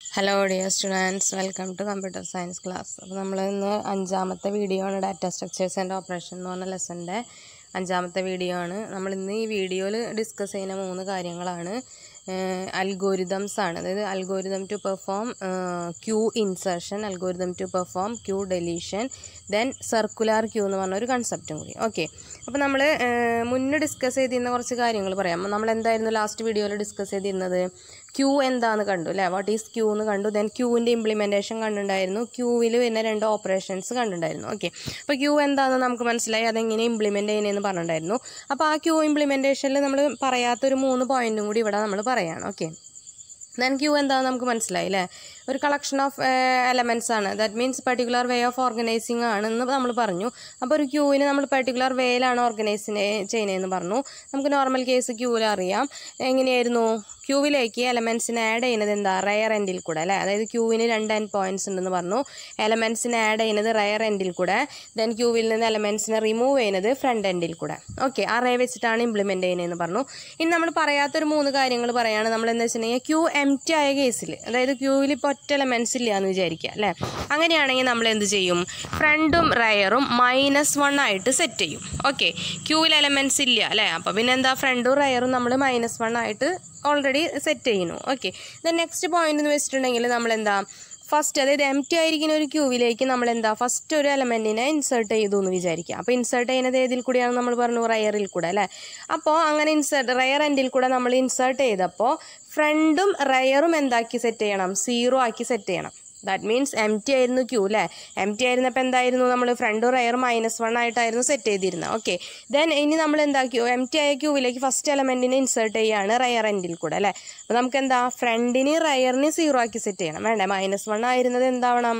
hello dear students welcome to computer science class അപ്പോൾ നമ്മൾ ഇന്ന് അഞ്ചാമത്തെ വീഡിയോ ആണ് ഡാറ്റ സ്ട്രക്ചേഴ്സ് ആൻഡ് ഓപ്പറേഷൻ എന്ന് പറഞ്ഞ ലെസൻ്റെ അഞ്ചാമത്തെ വീഡിയോ ആണ് നമ്മൾ ഇന്ന് ഈ വീഡിയോയിൽ ഡിസ്കസ് ചെയ്യുന്ന മൂന്ന് കാര്യങ്ങളാണ് അൽഗോരിതംസ് ആണ് അതായത് algorithm to perform queue insertion algorithm to perform queue deletion then circular queue എന്ന് പറഞ്ഞ ഒരു കൺസെപ്റ്റും കൂടി ഓക്കെ അപ്പോൾ നമ്മൾ മുന്നേ ഡിസ്കസ് ചെയ്തിരുന്ന കുറച്ച് കാര്യങ്ങൾ പറയാം നമ്മൾ എന്തായിരുന്നു ലാസ്റ്റ് വീഡിയോയിൽ ഡിസ്കസ് ചെയ്തിരുന്നത് ക്യൂ എന്താന്ന് കണ്ടു അല്ലേ വാട്ട് ഈസ് ക്യൂ എന്ന് കണ്ടു ദെൻ ക്യൂവിൻ്റെ ഇംപ്ലിമെൻറ്റേഷൻ കണ്ടിട്ടുണ്ടായിരുന്നു ക്യൂവിൽ വരുന്ന രണ്ട് ഓപ്പറേഷൻസ് കണ്ടിട്ടുണ്ടായിരുന്നു ഓക്കെ അപ്പോൾ ക്യൂ എന്താണെന്ന് നമുക്ക് മനസ്സിലായി അതെങ്ങനെ ഇംപ്ലിമെൻറ്റ് ചെയ്യുന്നതെന്ന് പറഞ്ഞിട്ടുണ്ടായിരുന്നു അപ്പോൾ ആ ക്യൂ ഇംപ്ലിമെൻറ്റേഷനിൽ നമ്മൾ പറയാത്തൊരു മൂന്ന് പോയിന്റും കൂടി ഇവിടെ നമ്മൾ പറയാണ് ഓക്കെ ദെൻ ക്യൂ എന്താണെന്ന് നമുക്ക് മനസ്സിലായി അല്ലേ ഒരു കളക്ഷൻ ഓഫ് എലമെൻറ്റ്സ് ആണ് that means particular way of organising ആണെന്ന് നമ്മൾ പറഞ്ഞു അപ്പോൾ ഒരു ക്യൂവിന് നമ്മൾ പെർട്ടിക്കുലർ വേയിലാണ് ഓർഗനൈസിനെ ചെയ്യുന്നതെന്ന് പറഞ്ഞു നമുക്ക് നോർമൽ കേസ് ക്യൂവിൽ അറിയാം എങ്ങനെയായിരുന്നു ക്യൂവിലേക്ക് എലമെൻസിനെ ആഡ് ചെയ്യുന്നത് എന്താ റയർ എൻഡിൽ കൂടെ അല്ലേ അതായത് ക്യൂവിന് രണ്ട് എൻഡ് പോയിന്റ്സ് ഉണ്ടെന്ന് പറഞ്ഞു എലമെൻസിനെ ആഡ് ചെയ്യുന്നത് റയർ എൻഡിൽ കൂടെ ദെൻ ക്യൂവിൽ നിന്ന് എലമെൻസിനെ റിമൂവ് ചെയ്യുന്നത് ഫ്രണ്ട് എൻഡിൽ കൂടെ ഓക്കെ ആ റേ വെച്ചിട്ടാണ് ഇംപ്ലിമെൻറ്റ് ചെയ്യുന്നതെന്ന് പറഞ്ഞു ഇനി നമ്മൾ പറയാത്തൊരു മൂന്ന് കാര്യങ്ങൾ പറയാണ് നമ്മൾ എന്താ വെച്ചിട്ടുണ്ടെങ്കിൽ ക്യൂ എം ടി ആയ കേസിൽ അതായത് ക്യൂവിൽ ഇപ്പോൾ ഒറ്റ എലമെൻസ് ഇല്ല എന്ന് വിചാരിക്കുക അല്ലേ അങ്ങനെയാണെങ്കിൽ നമ്മൾ എന്ത് ചെയ്യും ഫ്രണ്ടും റയറും മൈനസ് വൺ ആയിട്ട് സെറ്റ് ചെയ്യും ഓക്കെ ക്യൂവിൽ എലമെൻസ് ഇല്ല അല്ലേ അപ്പോൾ പിന്നെ എന്താ ഫ്രണ്ടും റയറും നമ്മൾ മൈനസ് വൺ ആയിട്ട് ഓൾറെഡി സെറ്റ് ചെയ്യുന്നു ഓക്കെ ദെൻ നെക്സ്റ്റ് പോയിന്റ് എന്ന് വെച്ചിട്ടുണ്ടെങ്കിൽ നമ്മൾ എന്താ ഫസ്റ്റ് അതായത് എം ടി ആയിരിക്കുന്ന ഒരു ക്യൂവിലേക്ക് നമ്മൾ എന്താ ഫസ്റ്റ് ഒരു എലമെൻറ്റിനെ ഇൻസേർട്ട് ചെയ്തു എന്ന് വിചാരിക്കുക അപ്പോൾ ഇൻസേർട്ട് ചെയ്യുന്നത് ഏതിൽ കൂടിയാണ് നമ്മൾ പറഞ്ഞു റയറിൽ കൂടെ അല്ലേ അപ്പോൾ അങ്ങനെ ഇൻസേർട്ട് റയർ എൻഡിൽ കൂടെ നമ്മൾ ഇൻസേർട്ട് ചെയ്തപ്പോൾ ഫ്രണ്ടും റയറും എന്താക്കി സെറ്റ് ചെയ്യണം സീറോ ആക്കി സെറ്റ് ചെയ്യണം ദാറ്റ് മീൻസ് എം ടി ആയിരുന്നു ക്യൂ അല്ലേ എം ടി ആയിരുന്നപ്പോൾ എന്തായിരുന്നു നമ്മൾ ഫ്രണ്ട് റയർ മൈനസ് വൺ ആയിട്ടായിരുന്നു സെറ്റ് ചെയ്തിരുന്നത് ഓക്കെ ദെൻ ഇനി നമ്മൾ എന്താക്കിയോ എം ടി ആയ ക്യൂവിലേക്ക് ഫസ്റ്റ് എലമെൻറ്റിനെ ഇൻസേർട്ട് ചെയ്യാണ് റയർ എൻഡിൽ കൂടെ അല്ലേ അപ്പോൾ നമുക്ക് എന്താ ഫ്രണ്ടിന് റയറിന് സീറോ ആക്കി സെറ്റ് ചെയ്യണം വേണ്ടേ മൈനസ് വൺ ആയിരുന്നത് എന്താവണം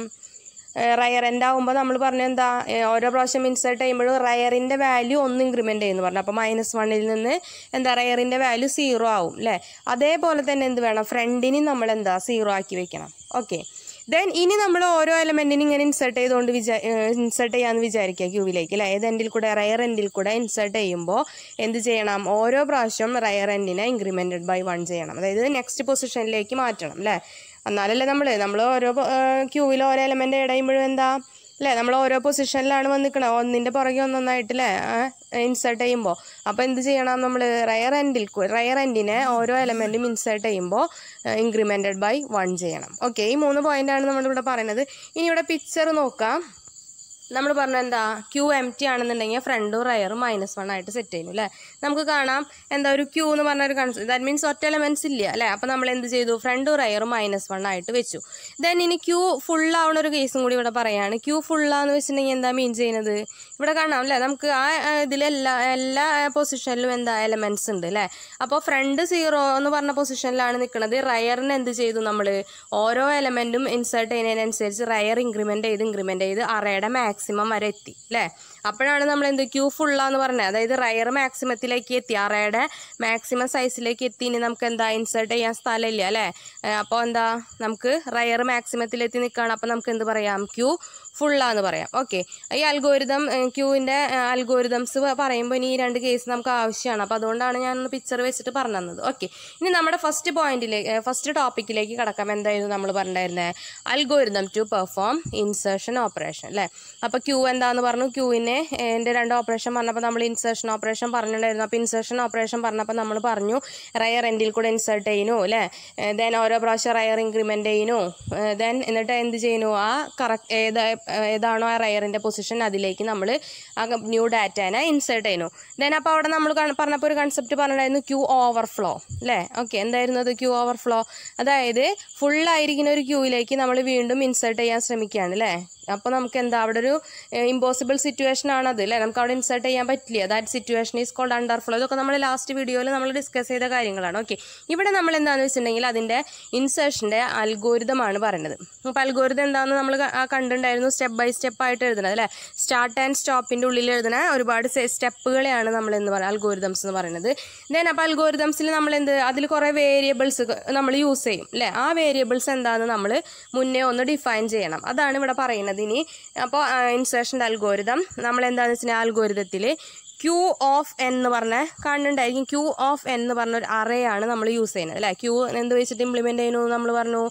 റയർ എൻ്റെ ആകുമ്പോൾ നമ്മൾ പറഞ്ഞു എന്താ ഓരോ പ്രാവശ്യം ഇൻസേർട്ട് ചെയ്യുമ്പോഴും റയറിൻ്റെ വാല്യൂ ഒന്ന് ഇൻക്രിമെൻ്റ് ചെയ്യുന്നു പറഞ്ഞു അപ്പോൾ മൈനസ് വണ്ണിൽ നിന്ന് എന്താ റയറിൻ്റെ വാല്യൂ സീറോ ആവും അല്ലേ അതേപോലെ തന്നെ എന്ത് വേണം ഫ്രണ്ടിന് നമ്മൾ എന്താ സീറോ ആക്കി വെക്കണം ഓക്കെ ദെൻ ഇനി നമ്മൾ ഓരോ എലമെൻറ്റിനും ഇങ്ങനെ ഇൻസേർട്ട് ചെയ്തുകൊണ്ട് വിചാ ഇൻസേർട്ട് ചെയ്യാമെന്ന് വിചാരിക്കുക ക്യൂവിലേക്ക് അല്ലേ ഏത് എൻഡിൽ കൂടെ റയർ എൻഡിൽ കൂടെ ഇൻസേർട്ട് ചെയ്യുമ്പോൾ എന്ത് ചെയ്യണം ഓരോ പ്രാവശ്യം റയർ എൻഡിനെ ഇൻക്രിമെൻറ്റഡ് ബൈ വൺ ചെയ്യണം അതായത് നെക്സ്റ്റ് പൊസിഷനിലേക്ക് മാറ്റണം അല്ലേ എന്നാലല്ലേ നമ്മൾ നമ്മൾ ഓരോ ക്യൂവിൽ ഓരോ എലമെൻ്റ് ആഡ് ചെയ്യുമ്പോഴും എന്താ അല്ലേ നമ്മൾ ഓരോ പൊസിഷനിലാണ് വന്ന് നിൽക്കണം ഒന്നിൻ്റെ പുറകെ ഒന്നൊന്നായിട്ട് അല്ലേ ഇൻസേർട്ട് ചെയ്യുമ്പോൾ അപ്പോൾ എന്ത് ചെയ്യണം നമ്മൾ റയർ എൻഡിൽ റയർ എൻഡിനെ ഓരോ എലമെൻറ്റും ഇൻസേർട്ട് ചെയ്യുമ്പോൾ ഇൻക്രിമെൻറ്റഡ് ബൈ വൺ ചെയ്യണം ഓക്കെ ഈ മൂന്ന് പോയിൻ്റാണ് നമ്മളിവിടെ പറയുന്നത് ഇനി ഇവിടെ പിക്ചർ നോക്കാം നമ്മൾ പറഞ്ഞ എന്താ ക്യൂ എം ടി ആണെന്നുണ്ടെങ്കിൽ ഫ്രണ്ടും റയറും മൈനസ് വൺ ആയിട്ട് സെറ്റ് ചെയ്യുന്നു അല്ലേ നമുക്ക് കാണാം എന്താ ഒരു ക്യൂ എന്ന് പറഞ്ഞ ഒരു കൺസെപ്റ്റ് ദാറ്റ് മീൻസ് ഒറ്റ എലമെൻസ് ഇല്ല അല്ലേ അപ്പോൾ നമ്മൾ എന്ത് ചെയ്തു ഫ്രണ്ടും റയറും മൈനസ് വൺ ആയിട്ട് വെച്ചു ദെൻ ഇനി ക്യൂ ഫുൾ ആവുന്ന ഒരു കേസും കൂടി ഇവിടെ പറയാണ് ക്യൂ ഫുള്ളാന്ന് വെച്ചിട്ടുണ്ടെങ്കിൽ എന്താ മീൻ ചെയ്യുന്നത് ഇവിടെ കാണാം അല്ലേ നമുക്ക് ആ ഇതിലെല്ലാ എല്ലാ പൊസിഷനിലും എന്താ എലമെൻസ് ഉണ്ട് അല്ലേ അപ്പോൾ ഫ്രണ്ട് സീറോ എന്ന് പറഞ്ഞ പൊസിഷനിലാണ് നിൽക്കുന്നത് റയറിന് എന്ത് ചെയ്തു നമ്മൾ ഓരോ എലമെൻറ്റും ഇൻസേർട്ട് ചെയ്യുന്നതിനനുസരിച്ച് റയർ ഇൻക്രിമെൻ്റ് ചെയ്ത് ഇൻക്രിമെൻ്റ് ചെയ്ത് അറയുടെ മാക്സിമം വരെ എത്തി അല്ലേ അപ്പോഴാണ് നമ്മൾ എന്ത് ക്യൂ ഫുള്ളാന്ന് പറഞ്ഞത് അതായത് റയർ മാക്സിമത്തിലേക്ക് എത്തി അറയുടെ മാക്സിമം സൈസിലേക്ക് എത്തി ഇനി നമുക്ക് എന്താ ഇൻസേർട്ട് ചെയ്യാൻ സ്ഥലമില്ല അല്ലേ അപ്പോൾ എന്താ നമുക്ക് റയർ മാക്സിമത്തിലെത്തി നിൽക്കുകയാണ് അപ്പോൾ നമുക്ക് എന്ത് പറയാം ക്യൂ ഫുള്ളാന്ന് പറയാം ഓക്കെ ഈ അൽഗോരിതം ക്യൂവിൻ്റെ അൽഗോരിതംസ് പറയുമ്പോൾ ഇനി ഈ രണ്ട് കേസ് നമുക്ക് ആവശ്യമാണ് അപ്പോൾ അതുകൊണ്ടാണ് ഞാൻ ഒന്ന് പിക്ചർ വെച്ചിട്ട് പറഞ്ഞു തന്നത് ഓക്കെ ഇനി നമ്മുടെ ഫസ്റ്റ് പോയിന്റിലേക്ക് ഫസ്റ്റ് ടോപ്പിക്കിലേക്ക് കടക്കാം എന്തായിരുന്നു നമ്മൾ പറഞ്ഞിട്ടുണ്ടായിരുന്നത് algorithm to perform insertion operation അല്ലേ അപ്പോൾ ക്യൂ എന്താന്ന് പറഞ്ഞു ക്യൂവിനെ എൻ്റെ രണ്ട് ഓപ്പറേഷൻ പറഞ്ഞപ്പോൾ നമ്മൾ ഇൻസേർഷൻ ഓപ്പറേഷൻ പറഞ്ഞിട്ടുണ്ടായിരുന്നു അപ്പോൾ ഇൻസേർഷൻ ഓപ്പറേഷൻ പറഞ്ഞപ്പോൾ നമ്മൾ പറഞ്ഞു റയർ എൻഡിൽ കൂടെ ഇൻസേർട്ട് ചെയ്യുന്നു അല്ലേ ദെൻ ഓരോ പ്രാവശ്യം റയർ ഇൻക്രിമെൻ്റ് ചെയ്യുന്നു ദെൻ എന്നിട്ട് എന്ത് ചെയ്യുന്നു ആ കറക്റ്റ് ഏത് ഏതാണോ ആ റയറിൻ്റെ പൊസിഷൻ അതിലേക്ക് നമ്മൾ ആ ന്യൂ ഡാറ്റാനെ ഇൻസേർട്ട് ചെയ്യുന്നു ദെൻ അപ്പോൾ അവിടെ നമ്മൾ പറഞ്ഞപ്പോൾ ഒരു കൺസെപ്റ്റ് പറഞ്ഞിട്ടുണ്ടായിരുന്നു ക്യൂ ഓവർഫ്ലോ അല്ലേ ഓക്കെ എന്തായിരുന്നു അത് ക്യൂ ഓവർഫ്ലോ അതായത് ഫുള്ളായിരിക്കുന്ന ഒരു ക്യൂവിലേക്ക് നമ്മൾ വീണ്ടും ഇൻസേർട്ട് ചെയ്യാൻ ശ്രമിക്കുകയാണ് അല്ലേ അപ്പോൾ നമുക്ക് എന്താ അവിടെ ഒരു ഇമ്പോസിബിൾ സിറ്റുവേഷൻ ആണത് അല്ലേ നമുക്ക് അവിടെ ഇൻസേർട്ട് ചെയ്യാൻ പറ്റില്ല that situation is called underflow ഇതൊക്കെ നമ്മൾ ലാസ്റ്റ് വീഡിയോയിൽ നമ്മൾ ഡിസ്കസ് ചെയ്ത കാര്യങ്ങളാണ് ഓക്കെ ഇവിടെ നമ്മൾ എന്താണെന്ന് വെച്ചിട്ടുണ്ടെങ്കിൽ അതിൻ്റെ ഇൻസേർഷൻ്റെ അൽഗോരിതമാണ് പറയുന്നത് അപ്പോൾ അൽഗോരിതം എന്താണെന്ന് നമ്മൾ കണ്ടിട്ടുണ്ടായിരുന്നു സ്റ്റെപ്പ് ബൈ സ്റ്റെപ്പ് ആയിട്ട് എഴുതുന്നത് അല്ലേ സ്റ്റാർട്ട് ആൻഡ് സ്റ്റോപ്പിൻ്റെ ഉള്ളിൽ എഴുതുന്ന ഒരുപാട് സ്റ്റെപ്പുകളെയാണ് നമ്മൾ എന്ന് പറയുക അൽഗോരിതംസ് എന്ന് പറയുന്നത് ദെൻ അപ്പോൾ അൽഗോരിതംസിൽ നമ്മൾ എന്ത് അതിൽ കുറേ വേരിയബിൾസ് നമ്മൾ യൂസ് ചെയ്യും അല്ലേ ആ വേരിയബിൾസ് എന്താണെന്ന് നമ്മൾ മുന്നേ ഒന്ന് ഡിഫൈൻ ചെയ്യണം അതാണ് ഇവിടെ പറയുന്നത് ഇനി അപ്പോൾ ഇൻസേർഷൻ്റെ അൽഗോരിതം നമ്മൾ എന്താണെന്ന് വെച്ചാൽ അൽഗോരിതത്തിൽ ക്യൂ ഓഫ് എൻ എന്ന് പറഞ്ഞ കാണുന്നുണ്ടായിരിക്കും ക്യൂ ഓഫ് എൻ എന്ന് പറഞ്ഞ ഒരു അറേ ആണ് നമ്മൾ യൂസ് ചെയ്യുന്നത് അല്ലേ ക്യൂ എന്ത് വെച്ചിട്ട് ഇംപ്ലിമെൻറ്റ് ചെയ്യുന്നു നമ്മൾ പറഞ്ഞു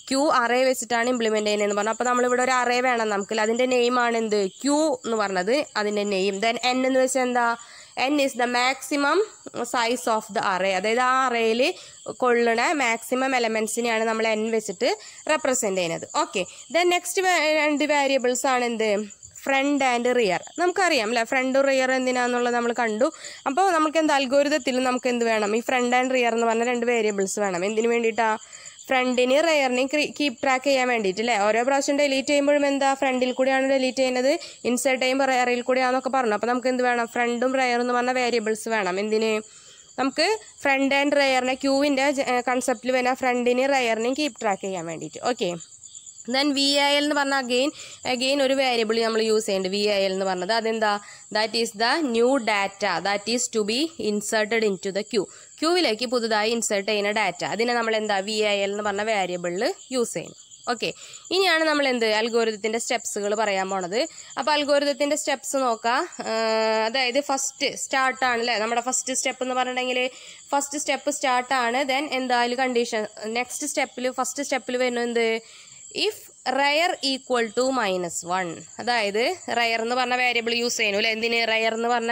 ക്യൂ അറേ വെച്ചിട്ടാണ് ഇംപ്ലിമെന്റ് ചെയ്യുന്നതെന്ന് പറഞ്ഞു അപ്പോൾ നമ്മളിവിടെ ഒരു അറേ വേണം നമുക്ക് അതിന്റെ നെയിം ആണ് എന്ത് ക്യൂ എന്ന് പറഞ്ഞത് അതിന്റെ നെയിം ദെൻ എൻ എന്ന് വെച്ചാൽ എന്താ N is the maximum size of the array അതായത് ആ അറേയിൽ കൊള്ളണ മാക്സിമം എലമെന്റ്സിനെയാണ് നമ്മൾ എൻ വെച്ചിട്ട് റെപ്രസെന്റ് ചെയ്യുന്നത് ഓക്കെ ദെൻ നെക്സ്റ്റ് രണ്ട് വേരിയബിൾസ് ആണ് എന്ത് ഫ്രണ്ട് ആൻഡ് റിയർ നമുക്കറിയാം അല്ലേ ഫ്രണ്ട് റിയർ എന്തിനാന്നുള്ളത് നമ്മൾ കണ്ടു അപ്പോൾ നമുക്ക് എന്ത് അൽഗോരിതത്തിൽ നമുക്ക് എന്ത് വേണം ഈ ഫ്രണ്ട് ആൻഡ് റിയർ എന്ന് പറഞ്ഞ രണ്ട് വേരിയബിൾസ് വേണം എന്തിനു വേണ്ടിയിട്ടാ ഫ്രണ്ടിന് റയറിനെയും കീപ് ട്രാക്ക് ചെയ്യാൻ വേണ്ടിയിട്ട് അല്ലേ ഓരോ പ്രാവശ്യം ഡിലീറ്റ് ചെയ്യുമ്പോഴും എന്താ ഫ്രണ്ടിൽ കൂടിയാണ് ഡിലീറ്റ് ചെയ്യുന്നത് ഇൻസേർട്ട് ചെയ്യുമ്പോൾ റയറിൽ കൂടിയാണെന്നൊക്കെ പറഞ്ഞു അപ്പോൾ നമുക്ക് എന്ത് വേണം ഫ്രണ്ടും റയർ എന്ന് പറഞ്ഞ വേരിയബിൾസ് വേണം എന്തിന് നമുക്ക് ഫ്രണ്ട് ആൻഡ് റയറിനെ ക്യൂവിൻ്റെ കൺസെപ്റ്റിൽ വരുന്ന ഫ്രണ്ടിന് റയറിനെയും കീപ് ട്രാക്ക് ചെയ്യാൻ വേണ്ടിയിട്ട് okay then V I L എന്ന് പറഞ്ഞാൽ അഗെയിൻ അഗെയിൻ ഒരു വേരിയബിൾ നമ്മൾ യൂസ് ചെയ്യുന്നുണ്ട് വി ഐ എൽ എന്ന് പറഞ്ഞത് അതെന്താ that is the new data that is to be inserted into the queue ക്യൂവിലേക്ക് പുതുതായി ഇൻസേർട്ട് ചെയ്യുന്ന ഡാറ്റ അതിനെ നമ്മൾ എന്താ വി ഐ എൽ എന്ന് പറഞ്ഞ വേരിയബിളിൽ യൂസ് ചെയ്യുന്നു ഓക്കെ ഇനിയാണ് നമ്മൾ എന്ത് അൽഗോരിതത്തിന്റെ സ്റ്റെപ്സുകൾ പറയാൻ പോണത് അപ്പോൾ അൽഗോരിതത്തിന്റെ സ്റ്റെപ്സ് നോക്കാം അതായത് ഫസ്റ്റ് സ്റ്റാർട്ടാണ് അല്ലേ നമ്മുടെ ഫസ്റ്റ് സ്റ്റെപ്പ് എന്ന് പറഞ്ഞിട്ടുണ്ടെങ്കിൽ ഫസ്റ്റ് സ്റ്റെപ്പ് സ്റ്റാർട്ടാണ് ദെൻ എന്തായാലും കണ്ടീഷൻ നെക്സ്റ്റ് സ്റ്റെപ്പിൽ ഫസ്റ്റ് സ്റ്റെപ്പിൽ വരുന്നത് എന്ത് if rear equal to minus one അതായത് റയർ എന്ന് പറഞ്ഞ വേരിയബിൾ യൂസ് ചെയ്യുന്നു അല്ലെ എന്തിന് റയർ എന്ന് പറഞ്ഞ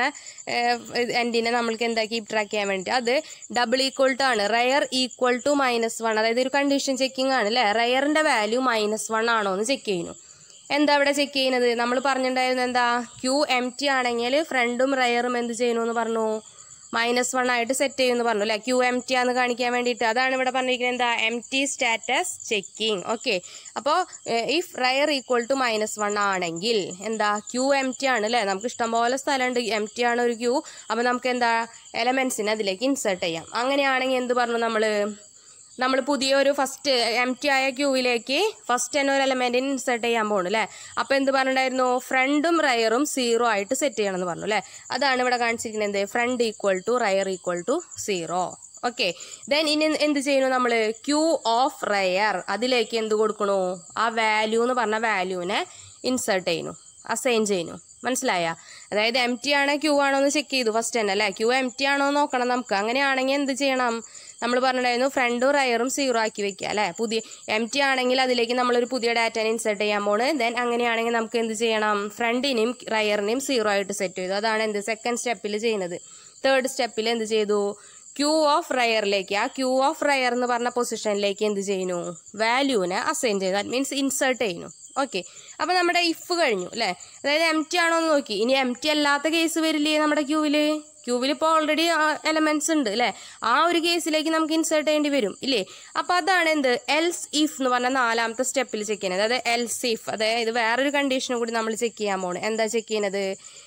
എൻഡിനെ നമ്മൾക്ക് എന്താ കീപ് ട്രാക്ക് ചെയ്യാൻ വേണ്ടി അത് ഡബിൾ ഈക്വൽ ടു ആണ് rear equal to minus one അതായത് ഒരു കണ്ടീഷൻ ചെക്കിംഗ് ആണ് അല്ലേ റയറിന്റെ വാല്യൂ മൈനസ് വൺ ആണോ എന്ന് ചെക്ക് ചെയ്യുന്നു എന്താ ഇവിടെ ചെക്ക് ചെയ്യുന്നത് നമ്മൾ പറഞ്ഞിട്ടുണ്ടായിരുന്നു എന്താ ക്യൂ എം ടി ആണെങ്കിൽ ഫ്രണ്ടും റയറും എന്ത് ചെയ്യുന്നു എന്ന് പറഞ്ഞു മൈനസ് വൺ ആയിട്ട് സെറ്റ് ചെയ്യുമെന്ന് പറഞ്ഞു അല്ലെ ക്യൂ എം ടി ആന്ന് കാണിക്കാൻ വേണ്ടിയിട്ട് അതാണ് ഇവിടെ പറഞ്ഞിരിക്കുന്നത് എന്താ empty status checking okay അപ്പോൾ if rear equal to minus one ആണെങ്കിൽ എന്താ ക്യൂ എം ടി ആണ് അല്ലേ നമുക്ക് ഇഷ്ടംപോലെ സ്ഥലമുണ്ട് എം ടി ആണ് ഒരു ക്യൂ അപ്പോൾ നമുക്ക് എന്താ എലമെന്റ്സിനെ അതിലേക്ക് ഇൻസേർട്ട് ചെയ്യാം അങ്ങനെയാണെങ്കിൽ എന്ത് പറഞ്ഞു നമ്മൾ നമ്മൾ പുതിയൊരു ഫസ്റ്റ് എം ടി ആയ ക്യൂവിലേക്ക് ഫസ്റ്റ് തന്നെ ഒരു എലമെന്റിന് ഇൻസേർട്ട് ചെയ്യാൻ പോകുന്നു അല്ലേ അപ്പോൾ എന്ത് പറഞ്ഞിട്ടുണ്ടായിരുന്നു ഫ്രണ്ടും റയറും സീറോ ആയിട്ട് സെറ്റ് ചെയ്യണം എന്ന് പറഞ്ഞു അല്ലേ അതാണ് ഇവിടെ കാണിച്ചിരിക്കുന്നത് എന്ത് front equal to rear equal to zero okay then ഇനി എന്ത് ചെയ്യുന്നു നമ്മൾ ക്യൂ ഓഫ് റയർ അതിലേക്ക് എന്ത് കൊടുക്കണു ആ വാല്യൂ എന്ന് പറഞ്ഞ വാല്യൂവിനെ ഇൻസേർട്ട് ചെയ്യുന്നു അസൈൻ ചെയ്യുന്നു മനസ്സിലായ അതായത് എം ടി ആണോ ക്യൂ ആണോ എന്ന് ചെക്ക് ചെയ്തു ഫസ്റ്റ് തന്നെ അല്ലേ ക്യൂ എം ടി ആണോ എന്ന് നോക്കണം നമുക്ക് അങ്ങനെയാണെങ്കിൽ എന്ത് ചെയ്യണം നമ്മൾ പറഞ്ഞിട്ടുണ്ടായിരുന്നു ഫ്രണ്ടും റയറും സീറോ ആക്കി വെക്കുക അല്ലേ പുതിയ എം ടി ആണെങ്കിൽ അതിലേക്ക് നമ്മളൊരു പുതിയ ഡാറ്റനെ ഇൻസേർട്ട് ചെയ്യാൻ പോണ് ദെൻ അങ്ങനെയാണെങ്കിൽ നമുക്ക് എന്ത് ചെയ്യണം ഫ്രണ്ടിനെയും റയറിനെയും സീറോ ആയിട്ട് സെറ്റ് ചെയ്തു അതാണ് എന്ത് സെക്കൻഡ് സ്റ്റെപ്പിൽ ചെയ്യുന്നത് തേർഡ് സ്റ്റെപ്പിൽ എന്ത് ചെയ്തു ക്യൂ ഓഫ് റയറിലേക്ക് ആ ക്യൂ ഓഫ് റയർ എന്ന് പറഞ്ഞ പൊസിഷനിലേക്ക് എന്ത് ചെയ്യുന്നു വാല്യൂവിനെ അസൈൻ ചെയ്തു ദാറ്റ് മീൻസ് ഇൻസേർട്ട് ചെയ്യുന്നു ഓക്കെ അപ്പോൾ നമ്മുടെ ഇഫ് കഴിഞ്ഞു അല്ലേ അതായത് എം ടി ആണോ എന്ന് നോക്കി ഇനി എം ടി അല്ലാത്ത കേസ് വരില്ലേ നമ്മുടെ ക്യൂവിൽ ക്യൂവിൽ ഇപ്പോൾ ഓൾറെഡി എലമെന്റ്സ് ഉണ്ട് അല്ലേ ആ ഒരു കേസിലേക്ക് നമുക്ക് ഇൻസേർട്ട് ചെയ്യേണ്ടി വരും ഇല്ലേ അപ്പോൾ അതാണ് എന്ത് എൽസ് ഇഫ് എന്ന് പറഞ്ഞ നാലാമത്തെ സ്റ്റെപ്പിൽ ചെക്ക് ചെയ്യുന്നത് അതായത് എൽസ് ഇഫ് അതായത് വേറൊരു കണ്ടീഷനും കൂടി നമ്മൾ ചെക്ക് ചെയ്യാൻ പോണ് എന്താ ചെക്ക് ചെയ്യുന്നത്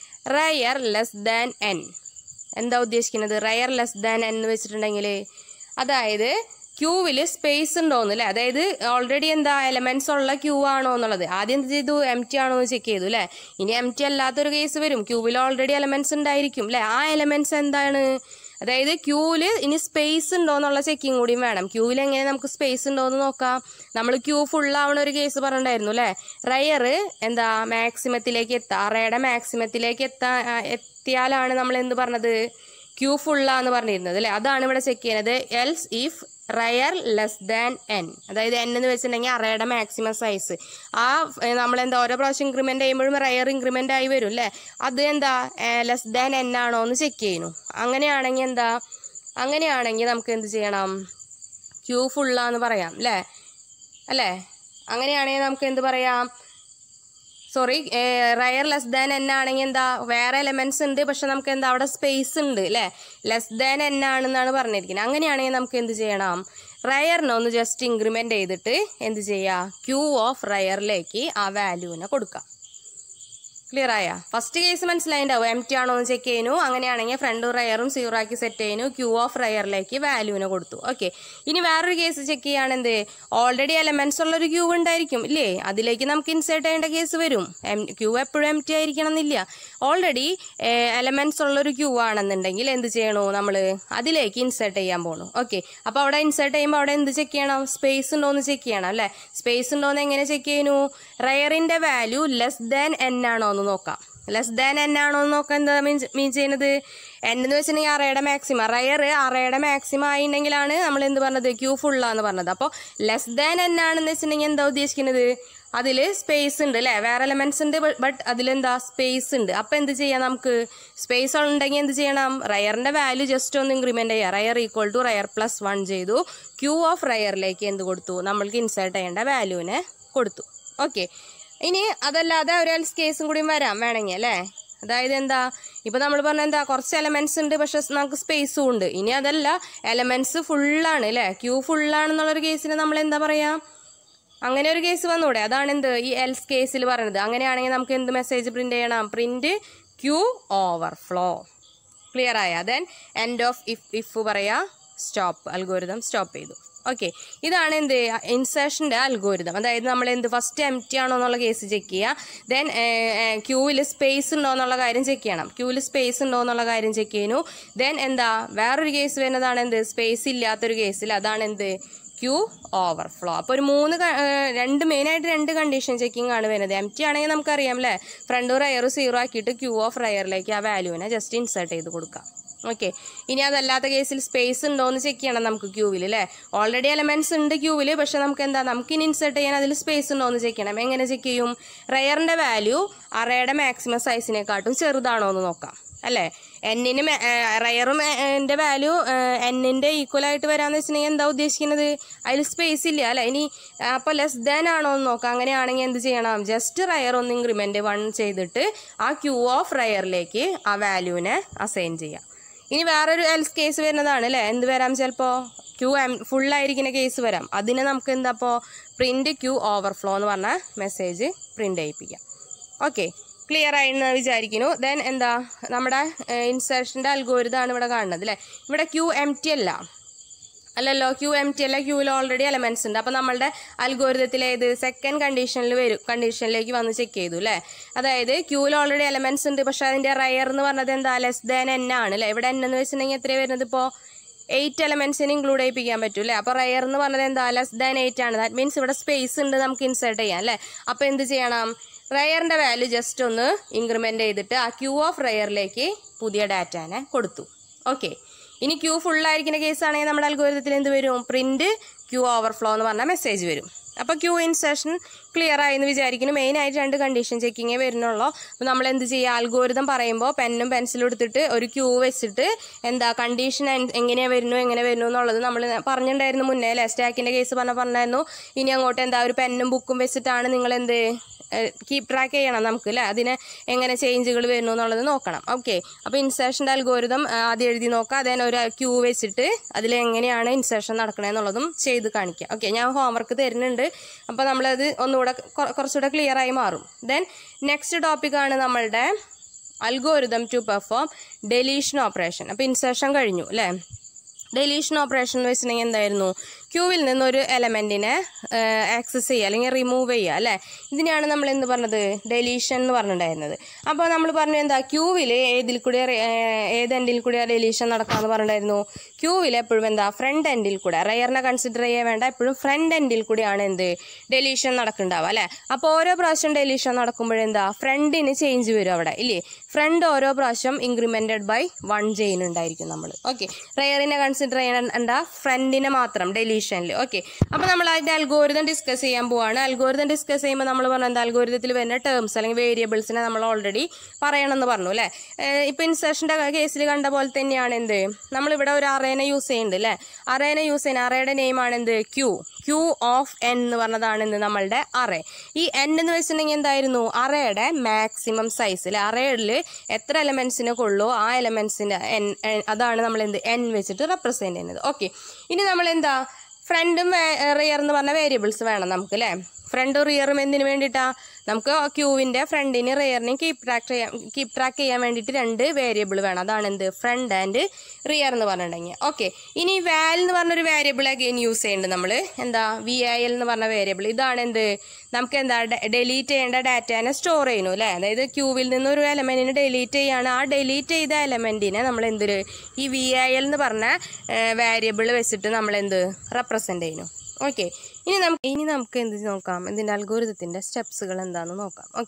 റയർ ലെസ് ദാൻ എൻ എന്താ ഉദ്ദേശിക്കുന്നത് റയർ ലെസ് ദാൻ എൻ എന്ന് വെച്ചിട്ടുണ്ടെങ്കിൽ അതായത് ക്യൂവിൽ സ്പേസ് ഉണ്ടോന്ന് അല്ലേ അതായത് ഓൾറെഡി എന്താ എലമെന്റ്സ് ഉള്ള ക്യൂ ആണോ എന്നുള്ളത് ആദ്യം എന്ത് ചെയ്തു എം ടി ആണോ എന്ന് ചെക്ക് ചെയ്തു അല്ലേ ഇനി എം ടി അല്ലാത്തൊരു കേസ് വരും ക്യൂവിൽ ഓൾറെഡി എലമെന്റ്സ് ഉണ്ടായിരിക്കും അല്ലേ ആ എലമെന്റ്സ് എന്താണ് അതായത് ക്യൂവിൽ ഇനി സ്പേസ് ഉണ്ടോ എന്നുള്ള ചെക്കിങ് കൂടിയും വേണം ക്യൂവിൽ എങ്ങനെ നമുക്ക് സ്പേസ് ഉണ്ടോ എന്ന് നോക്കാം നമ്മൾ ക്യൂ ഫുൾ ആവണ ഒരു കേസ് പറഞ്ഞിട്ടുണ്ടായിരുന്നു അല്ലേ റയർ എന്താ മാക്സിമത്തിലേക്ക് എത്താം അറയുടെ മാക്സിമത്തിലേക്ക് എത്താ എത്തിയാലാണ് നമ്മൾ എന്ത് പറഞ്ഞത് ക്യൂ ഫുള്ളാന്ന് പറഞ്ഞിരുന്നത് അല്ലേ അതാണ് ഇവിടെ ചെക്ക് ചെയ്യുന്നത് else if rear less than N അതായത് എൻ എന്ന് വെച്ചിട്ടുണ്ടെങ്കിൽ അറയുടെ മാക്സിമം സൈസ് ആ നമ്മൾ എന്താ ഓരോ പ്രാവശ്യം ഇൻക്രിമെന്റ് ചെയ്യുമ്പോഴും റയർ ഇൻക്രിമെന്റ് ആയി വരും അല്ലേ അത് എന്താ ലെസ് ദാൻ എൻ ആണോ എന്ന് ചെക്ക് ചെയ്യുന്നു അങ്ങനെയാണെങ്കിൽ എന്താ അങ്ങനെയാണെങ്കിൽ നമുക്ക് എന്ത് ചെയ്യണം ക്യൂ ഫുള്ളാന്ന് പറയാം അല്ലേ അല്ലേ അങ്ങനെയാണെങ്കിൽ നമുക്ക് എന്ത് പറയാം sorry rear less than N ആണെങ്കിൽ എന്താ വേറെ എലമെന്റ്സ് ഉണ്ട് പക്ഷെ നമുക്ക് എന്താ അവിടെ സ്പേസ് ഉണ്ട് അല്ലേ ലെസ് ദാൻ എൻ ആണെന്നാണ് പറഞ്ഞിരിക്കുന്നത് അങ്ങനെയാണെങ്കിൽ നമുക്ക് എന്ത് ചെയ്യണം റയറിനെ ഒന്ന് ജസ്റ്റ് ഇൻക്രിമെന്റ് ചെയ്തിട്ട് എന്ത് ചെയ്യുക ക്യൂ ഓഫ് റയറിലേക്ക് ആ വാല്യൂവിനെ കൊടുക്കാം ക്ലിയർ ആയ ഫസ്റ്റ് കേസ് മനസ്സിലായിണ്ടാവും എം ടി ആണോ എന്ന് ചെക്ക് ചെയ്യുന്നു അങ്ങനെയാണെങ്കിൽ ഫ്രണ്ടും റയറും സീറോ ആക്കി സെറ്റ് ചെയ്യുന്നു ക്യൂ ഓഫ് റയറിലേക്ക് വാല്യൂവിനെ കൊടുത്തു ഓക്കെ ഇനി വേറൊരു കേസ് ചെക്ക് ചെയ്യാണ് എന്ത് ഓൾറെഡി എലമെന്റ്സ് ഉള്ള ഒരു ക്യൂ ഉണ്ടായിരിക്കും ഇല്ലേ അതിലേക്ക് നമുക്ക് ഇൻസേർട്ട് ചെയ്യേണ്ട കേസ് വരും എം ക്യൂ എപ്പോഴും എം ടി ആയിരിക്കണം എന്നില്ല ഓൾറെഡി എലമെന്റ്സ് ഉള്ള ഒരു ക്യൂ ആണെന്നുണ്ടെങ്കിൽ എന്ത് ചെയ്യണു നമ്മൾ അതിലേക്ക് ഇൻസേർട്ട് ചെയ്യാൻ പോണു ഓക്കെ അപ്പോൾ അവിടെ ഇൻസേർട്ട് ചെയ്യുമ്പോൾ അവിടെ എന്ത് ചെക്ക് ചെയ്യണം സ്പേസ് ഉണ്ടോ എന്ന് ചെക്ക് ചെയ്യണം അല്ലേ സ്പേസ് ഉണ്ടോ എന്ന് എങ്ങനെ ചെക്ക് ചെയ്യുന്നു റയറിന്റെ വാല്യൂ ലെസ് ദാൻ എൻ ആണോ എന്ന് നോക്കാം ലെസ് ദാൻ എൻ ആണോ എന്ന് നോക്കാൻ എന്താ മീൻ മീൻ ചെയ്യുന്നത് എൻ എന്ന് വെച്ചിട്ടുണ്ടെങ്കിൽ അറയുടെ മാക്സിമം റയർ അറയുടെ മാക്സിമം ആയിട്ടുണ്ടെങ്കിലാണ് നമ്മൾ എന്ത് പറഞ്ഞത് ക്യൂ ഫുള്ളാന്ന് പറഞ്ഞത് അപ്പോൾ ലെസ് ദാൻ എൻ ആണെന്ന് വെച്ചിട്ടുണ്ടെങ്കിൽ എന്താ ഉദ്ദേശിക്കുന്നത് അതിൽ സ്പേസ് ഉണ്ട് അല്ലേ വേറെ എലമെന്റ്സ് ഉണ്ട് ബട്ട് അതിലെന്താ സ്പേസ് ഉണ്ട് അപ്പം എന്ത് ചെയ്യാം നമുക്ക് സ്പേസ് ഉണ്ടെങ്കിൽ എന്ത് ചെയ്യണം റയറിന്റെ വാല്യൂ ജസ്റ്റ് ഒന്ന് ഇൻക്രിമെന്റ് ചെയ്യുക rear equal to rear plus one ചെയ്തു ക്യൂ ഓഫ് റയറിലേക്ക് എന്ത് കൊടുത്തു നമ്മൾക്ക് ഇൻസേർട്ട് ചെയ്യേണ്ട വാല്യൂവിനെ കൊടുത്തു ഓക്കെ ഇനി അതല്ലാതെ ഒരു എൽസ് കേസും കൂടി വരാം വേണമെങ്കിൽ അല്ലേ അതായത് എന്താ ഇപ്പൊ നമ്മൾ പറഞ്ഞ എന്താ കുറച്ച് എലമെന്റ്സ് ഉണ്ട് പക്ഷെ നമുക്ക് സ്പേസും ഉണ്ട് ഇനി അതല്ല എലമെന്റ്സ് ഫുള്ളാണ് അല്ലേ ക്യൂ ഫുള്ളാണെന്നുള്ളൊരു കേസിന് നമ്മൾ എന്താ പറയാ അങ്ങനെ ഒരു കേസ് വന്നൂടെ അതാണ് എന്ത് ഈ എൽസ് കേസിൽ പറയുന്നത് അങ്ങനെയാണെങ്കിൽ നമുക്ക് എന്ത് മെസ്സേജ് പ്രിന്റ് ചെയ്യണം പ്രിന്റ് ക്യൂ ഓവർഫ്ലോ ക്ലിയർ ആയ then end of if if പറയാ സ്റ്റോപ്പ് അൽഗോരിതം സ്റ്റോപ്പ് ചെയ്തു ഓക്കെ ഇതാണ് എന്ത് ഇൻസേഷൻ്റെ അൽഗോരിതം അതായത് നമ്മൾ എന്ത് ഫസ്റ്റ് എം ടി ആണോ എന്നുള്ള കേസ് ചെക്ക് ചെയ്യുക ദെൻ ക്യൂവിൽ സ്പേസ് ഉണ്ടോ എന്നുള്ള കാര്യം ചെക്ക് ചെയ്യണം ക്യൂവിൽ സ്പേസ് ഉണ്ടോ എന്നുള്ള കാര്യം ചെക്ക് ചെയ്യുന്നു ദെൻ എന്താ വേറൊരു കേസ് വരുന്നതാണ് എന്ത് സ്പേസ് ഇല്ലാത്തൊരു കേസിൽ അതാണ് എന്ത് ക്യൂ ഓവർഫ്ലോ അപ്പോൾ ഒരു മൂന്ന് ക- ഏഹ് രണ്ട് മെയിനായിട്ട് രണ്ട് കണ്ടീഷൻ ചെക്കിംഗ് ആണ് വരുന്നത് എം ടി ആണെങ്കിൽ നമുക്കറിയാം അല്ലേ ഫ്രണ്ട് റയർ സീറോ ആക്കിയിട്ട് ക്യൂ ഓഫ് റയറിലേക്ക് ആ വാല്യൂവിനെ ജസ്റ്റ് ഇൻസേർട്ട് ചെയ്ത് കൊടുക്കാം ഓക്കെ ഇനി അതല്ലാത്ത കേസിൽ സ്പേസ് ഉണ്ടോ എന്ന് ചെക്ക് ചെയ്യണം നമുക്ക് ക്യൂവിൽ അല്ലേ ഓൾറെഡി എലമെന്റ്സ് ഉണ്ട് ക്യൂവിൽ പക്ഷെ നമുക്ക് എന്താ നമുക്ക് ഇനി ഇൻസേർട്ട് ചെയ്യാൻ അതിൽ സ്പേസ് ഉണ്ടോ എന്ന് ചെക്ക് ചെയ്യണം എങ്ങനെ ചെക്ക് ചെയ്യും റയറിന്റെ വാല്യൂ അറയുടെ മാക്സിമം സൈസിനെക്കാട്ടും ചെറുതാണോ എന്ന് നോക്കാം അല്ലേ എന്നിന് റയറും എൻ്റെ വാല്യൂ എന്നിൻ്റെ ഈക്വൽ ആയിട്ട് വരാന്ന് വെച്ചിട്ടുണ്ടെങ്കിൽ എന്താ ഉദ്ദേശിക്കുന്നത് അതിൽ സ്പേസ് ഇല്ല അല്ലേ ഇനി അപ്പോൾ ലെസ് ദാൻ ആണോ എന്ന് നോക്കാം അങ്ങനെയാണെങ്കിൽ എന്ത് ചെയ്യണം ജസ്റ്റ് റയർ ഒന്ന് ഇൻക്രിമെൻറ്റ് വൺ ചെയ്തിട്ട് ആ ക്യൂ ഓഫ് റയറിലേക്ക് ആ വാല്യൂവിനെ അസൈൻ ചെയ്യാം ഇനി വേറൊരു എൽസ് കേസ് വരുന്നതാണ് അല്ലേ എന്ത് വരാം ചിലപ്പോൾ ക്യൂ എം ഫുള്ളായിരിക്കുന്ന കേസ് വരാം അതിനെ നമുക്ക് എന്താ അപ്പോൾ പ്രിൻറ്റ് ക്യൂ ഓവർഫ്ലോ എന്ന് പറഞ്ഞ മെസ്സേജ് പ്രിൻ്റ് ചെയ്യിപ്പിക്കാം ഓക്കെ ക്ലിയർ ആയെന്ന് വിചാരിക്കുന്നു ദെൻ എന്താ നമ്മുടെ ഇൻസേർഷൻ്റെ അൽഗോരിതാണ് ഇവിടെ കാണുന്നത് അല്ലേ ഇവിടെ ക്യൂ എം ടി അല്ല അല്ലല്ലോ ക്യൂ എം ടി അല്ല ക്യൂവിൽ ഓൾറെഡി എലമെന്റ്സ് ഉണ്ട് അപ്പം നമ്മളുടെ അൽഗോരിതത്തിൽ ഏത് സെക്കൻഡ് കണ്ടീഷനിൽ വരും കണ്ടീഷനിലേക്ക് വന്ന് ചെക്ക് ചെയ്തു അല്ലേ അതായത് ക്യൂവിൽ ഓൾറെഡി എലമെന്റ്സ് ഉണ്ട് പക്ഷെ അതിന്റെ റയർ എന്ന് പറഞ്ഞത് എന്താ ലെസ് ദാൻ എൻ ആണ് അല്ലേ ഇവിടെ എൻ എന്ന് വെച്ചിട്ടുണ്ടെങ്കിൽ എത്രയാണ് വരുന്നത് ഇപ്പോൾ എയ്റ്റ് എലമെന്റ്സിന് ഇൻക്ലൂഡ് ചെയ്യിപ്പിക്കാൻ പറ്റും അല്ലേ അപ്പോൾ റയർ എന്ന് പറഞ്ഞത് എന്താ ലെസ് ദാൻ എയ്റ്റ് ആണ് ദാറ്റ് മീൻസ് ഇവിടെ സ്പേസ് ഉണ്ട് നമുക്ക് ഇൻസേർട്ട് ചെയ്യാം അല്ലേ അപ്പോൾ എന്ത് ചെയ്യണം റയറിന്റെ വാല്യൂ ജസ്റ്റ് ഒന്ന് ഇൻക്രിമെന്റ് ചെയ്തിട്ട് ആ ക്യൂ ഓഫ് റയറിലേക്ക് പുതിയ ഡാറ്റാനെ കൊടുത്തു ഓക്കെ ഇനി ക്യൂ ഫുൾ ആയിരിക്കുന്ന കേസ് ആണെങ്കിൽ നമ്മുടെ അൽഗോരിതത്തിൽ എന്ത് വരും പ്രിന്റ് ക്യൂ ഓവർഫ്ലോ എന്ന് പറഞ്ഞ മെസ്സേജ് വരും അപ്പോൾ ക്യൂ ഇൻസേഷൻ ക്ലിയർ ആയി എന്ന് വിചാരിക്കുന്നു മെയിൻ ആയിട്ട് രണ്ട് കണ്ടീഷൻ ചെക്കിങ്ങേ വരുന്നുള്ളൂ അപ്പോൾ നമ്മൾ എന്ത് ചെയ്യുക അൽഗോരിതം പറയുമ്പോൾ പെന്നും പെൻസിലും എടുത്തിട്ട് ഒരു ക്യൂ വെച്ചിട്ട് എന്താ കണ്ടീഷൻ എങ്ങനെയാ വരുന്നു എങ്ങനെ വരുന്നു എന്നുള്ളത് നമ്മൾ പറഞ്ഞിട്ടുണ്ടായിരുന്നു മുന്നേ അല്ലേ സ്റ്റാക്കിന്റെ കേസ് പറഞ്ഞ പറഞ്ഞായിരുന്നു ഇനി അങ്ങോട്ട് എന്താ ഒരു പെന്നും ബുക്കും വെച്ചിട്ടാണ് നിങ്ങൾ എന്ത് കീപ് ട്രാക്ക് ചെയ്യണം നമുക്ക് അല്ലേ അതിന് എങ്ങനെ ചേഞ്ചുകൾ വരുന്നു എന്നുള്ളത് നോക്കണം ഓക്കെ അപ്പോൾ ഇൻസേഷൻ്റെ അൽഗോരിതം ആദ്യം എഴുതി നോക്കാം അതേ ഒരു ക്യൂ വെച്ചിട്ട് അതിൽ എങ്ങനെയാണ് ഇൻസേഷൻ നടക്കണമെന്നുള്ളതും ചെയ്ത് കാണിക്കാം ഓക്കെ ഞാൻ ഹോംവർക്ക് തരുന്നുണ്ട് അപ്പോൾ നമ്മളത് ഒന്നുകൂടെ കൊ- കുറച്ചുകൂടെ ക്ലിയർ ആയി മാറും ദെൻ നെക്സ്റ്റ് ടോപ്പിക്കാണ് നമ്മളുടെ algorithm to perform deletion operation അപ്പോൾ ഇൻസേഷൻ കഴിഞ്ഞു അല്ലേ ഡെലീഷൻ ഓപ്പറേഷൻ എന്ന് വെച്ചിട്ടുണ്ടെങ്കിൽ എന്തായിരുന്നു ക്യൂവിൽ നിന്നൊരു എലമെൻറ്റിനെ ആക്സസ് ചെയ്യുക അല്ലെങ്കിൽ റിമൂവ് ചെയ്യുക അല്ലേ ഇതിനെയാണ് നമ്മൾ എന്ത് പറഞ്ഞത് ഡെലീഷൻ എന്ന് പറഞ്ഞിട്ടുണ്ടായിരുന്നത് അപ്പോൾ നമ്മൾ പറഞ്ഞു എന്താ ക്യൂവിൽ ഏതിൽ കൂടി ഏത് എൻഡിൽ കൂടി ഡെലീഷൻ നടക്കാമെന്ന് പറഞ്ഞിട്ടുണ്ടായിരുന്നു ക്യൂവിൽ എപ്പോഴും എന്താ ഫ്രണ്ട് എൻഡിൽ കൂടെ റയറിനെ കൺസിഡർ ചെയ്യാൻ വേണ്ട എപ്പോഴും ഫ്രണ്ട് എൻഡിൽ കൂടിയാണ് എന്ത് ഡെലീഷൻ നടക്കുന്നുണ്ടാവുക അല്ലേ അപ്പോൾ ഓരോ പ്രാവശ്യം ഡെലീഷൻ നടക്കുമ്പോഴെന്താ ഫ്രണ്ടിന് ചേഞ്ച് വരും അവിടെ ഇല്ലേ ഫ്രണ്ട് ഓരോ പ്രാവശ്യം ഇൻക്രിമെൻറ്റഡ് ബൈ വൺ ചെയ്യുന്നുണ്ടായിരിക്കും നമ്മൾ ഓക്കെ റയറിനെ കൺസിഡർ ചെയ്യേണ്ട ഫ്രണ്ടിനെ മാത്രം ഡെലീഷനിൽ ഓക്കെ അപ്പോൾ നമ്മൾ അതിൻ്റെ അൽഗോരിതം ഡിസ്കസ് ചെയ്യാൻ പോവാണ് അൽഗോരിതം ഡിസ്കസ് ചെയ്യുമ്പോൾ നമ്മൾ പറഞ്ഞു എന്താ അൽഗോരിതത്തിൽ വരുന്ന ടേംസ് അല്ലെങ്കിൽ വേരിയബിൾസിനെ നമ്മൾ ഓൾറെഡി പറയണമെന്ന് പറഞ്ഞു അല്ലേ ഇപ്പം ഇൻസേഷൻ്റെ കേസിൽ കണ്ട പോലെ തന്നെയാണ് എന്ത് നമ്മളിവിടെ ഒരു അറേനെ യൂസ് ചെയ്യുന്നുണ്ട് അല്ലേ അറേനെ യൂസ് ചെയ്യുന്ന അറേയുടെ നെയിമാണ് എന്ത് ക്യൂ ക്യൂ ഓഫ് എൻ എന്ന് പറഞ്ഞതാണ് എന്ത് നമ്മളുടെ അറേ ഈ എൻ എന്ന് വെച്ചിട്ടുണ്ടെങ്കിൽ എന്തായിരുന്നു അറയുടെ മാക്സിമം സൈസ് അല്ലെ അറയിൽ എത്ര എലമെന്റ്സിനെ കൊള്ളൂ ആ എലമെന്റ്സിന്റെ എൻ അതാണ് നമ്മൾ എന്ത് എൻ വെച്ചിട്ട് റെപ്രസെന്റ് ചെയ്യുന്നത് ഓക്കെ ഇനി നമ്മൾ എന്താ ഫ്രണ്ടും റിയർ എന്ന് പറഞ്ഞ വേരിയബിൾസ് വേണം നമുക്ക് അല്ലേ ഫ്രണ്ടും റിയറും എന്തിനു വേണ്ടിയിട്ടാ നമുക്ക് ക്യൂവിന്റെ ഫ്രണ്ടിന് റിയറിനെയും കീപ് ട്രാക്ക് ചെയ്യാൻ കീപ് ട്രാക്ക് ചെയ്യാൻ വേണ്ടിയിട്ട് രണ്ട് വേരിയബിൾ വേണം അതാണ് എന്ത് ഫ്രണ്ട് ആൻഡ് റിയർ എന്ന് പറഞ്ഞിട്ടുണ്ടെങ്കിൽ ഓക്കെ ഇനി വാൽ എന്ന് പറഞ്ഞൊരു വേരിയബിൾ അഗെയിൻ യൂസ് ചെയ്യുന്നുണ്ട് നമ്മൾ എന്താ വി ഐ എൽ എന്ന് പറഞ്ഞ വേരിയബിൾ ഇതാണ് എന്ത് നമുക്ക് എന്താ ഡെലീറ്റ് ചെയ്യേണ്ട ഡാറ്റാനെ സ്റ്റോർ ചെയ്യുന്നു അല്ലേ അതായത് ക്യൂവിൽ നിന്ന് ഒരു എലമെന്റിനെ ഡെലീറ്റ് ചെയ്യാണ് ആ ഡെലീറ്റ് ചെയ്ത എലമെന്റിനെ നമ്മൾ എന്തൊരു ഈ വി ഐ എൽ എന്ന് പറഞ്ഞ വേരിയബിൾ വെച്ചിട്ട് നമ്മൾ എന്ത് റെപ്രസെന്റ് ചെയ്യുന്നു ഓക്കെ ഇനി നമുക്ക് ഇനി നമുക്ക് എന്ത് നോക്കാം ഇതിൻ്റെ അൽഗോരിതത്തിൻ്റെ സ്റ്റെപ്സുകൾ എന്താണെന്ന് നോക്കാം ഓക്കെ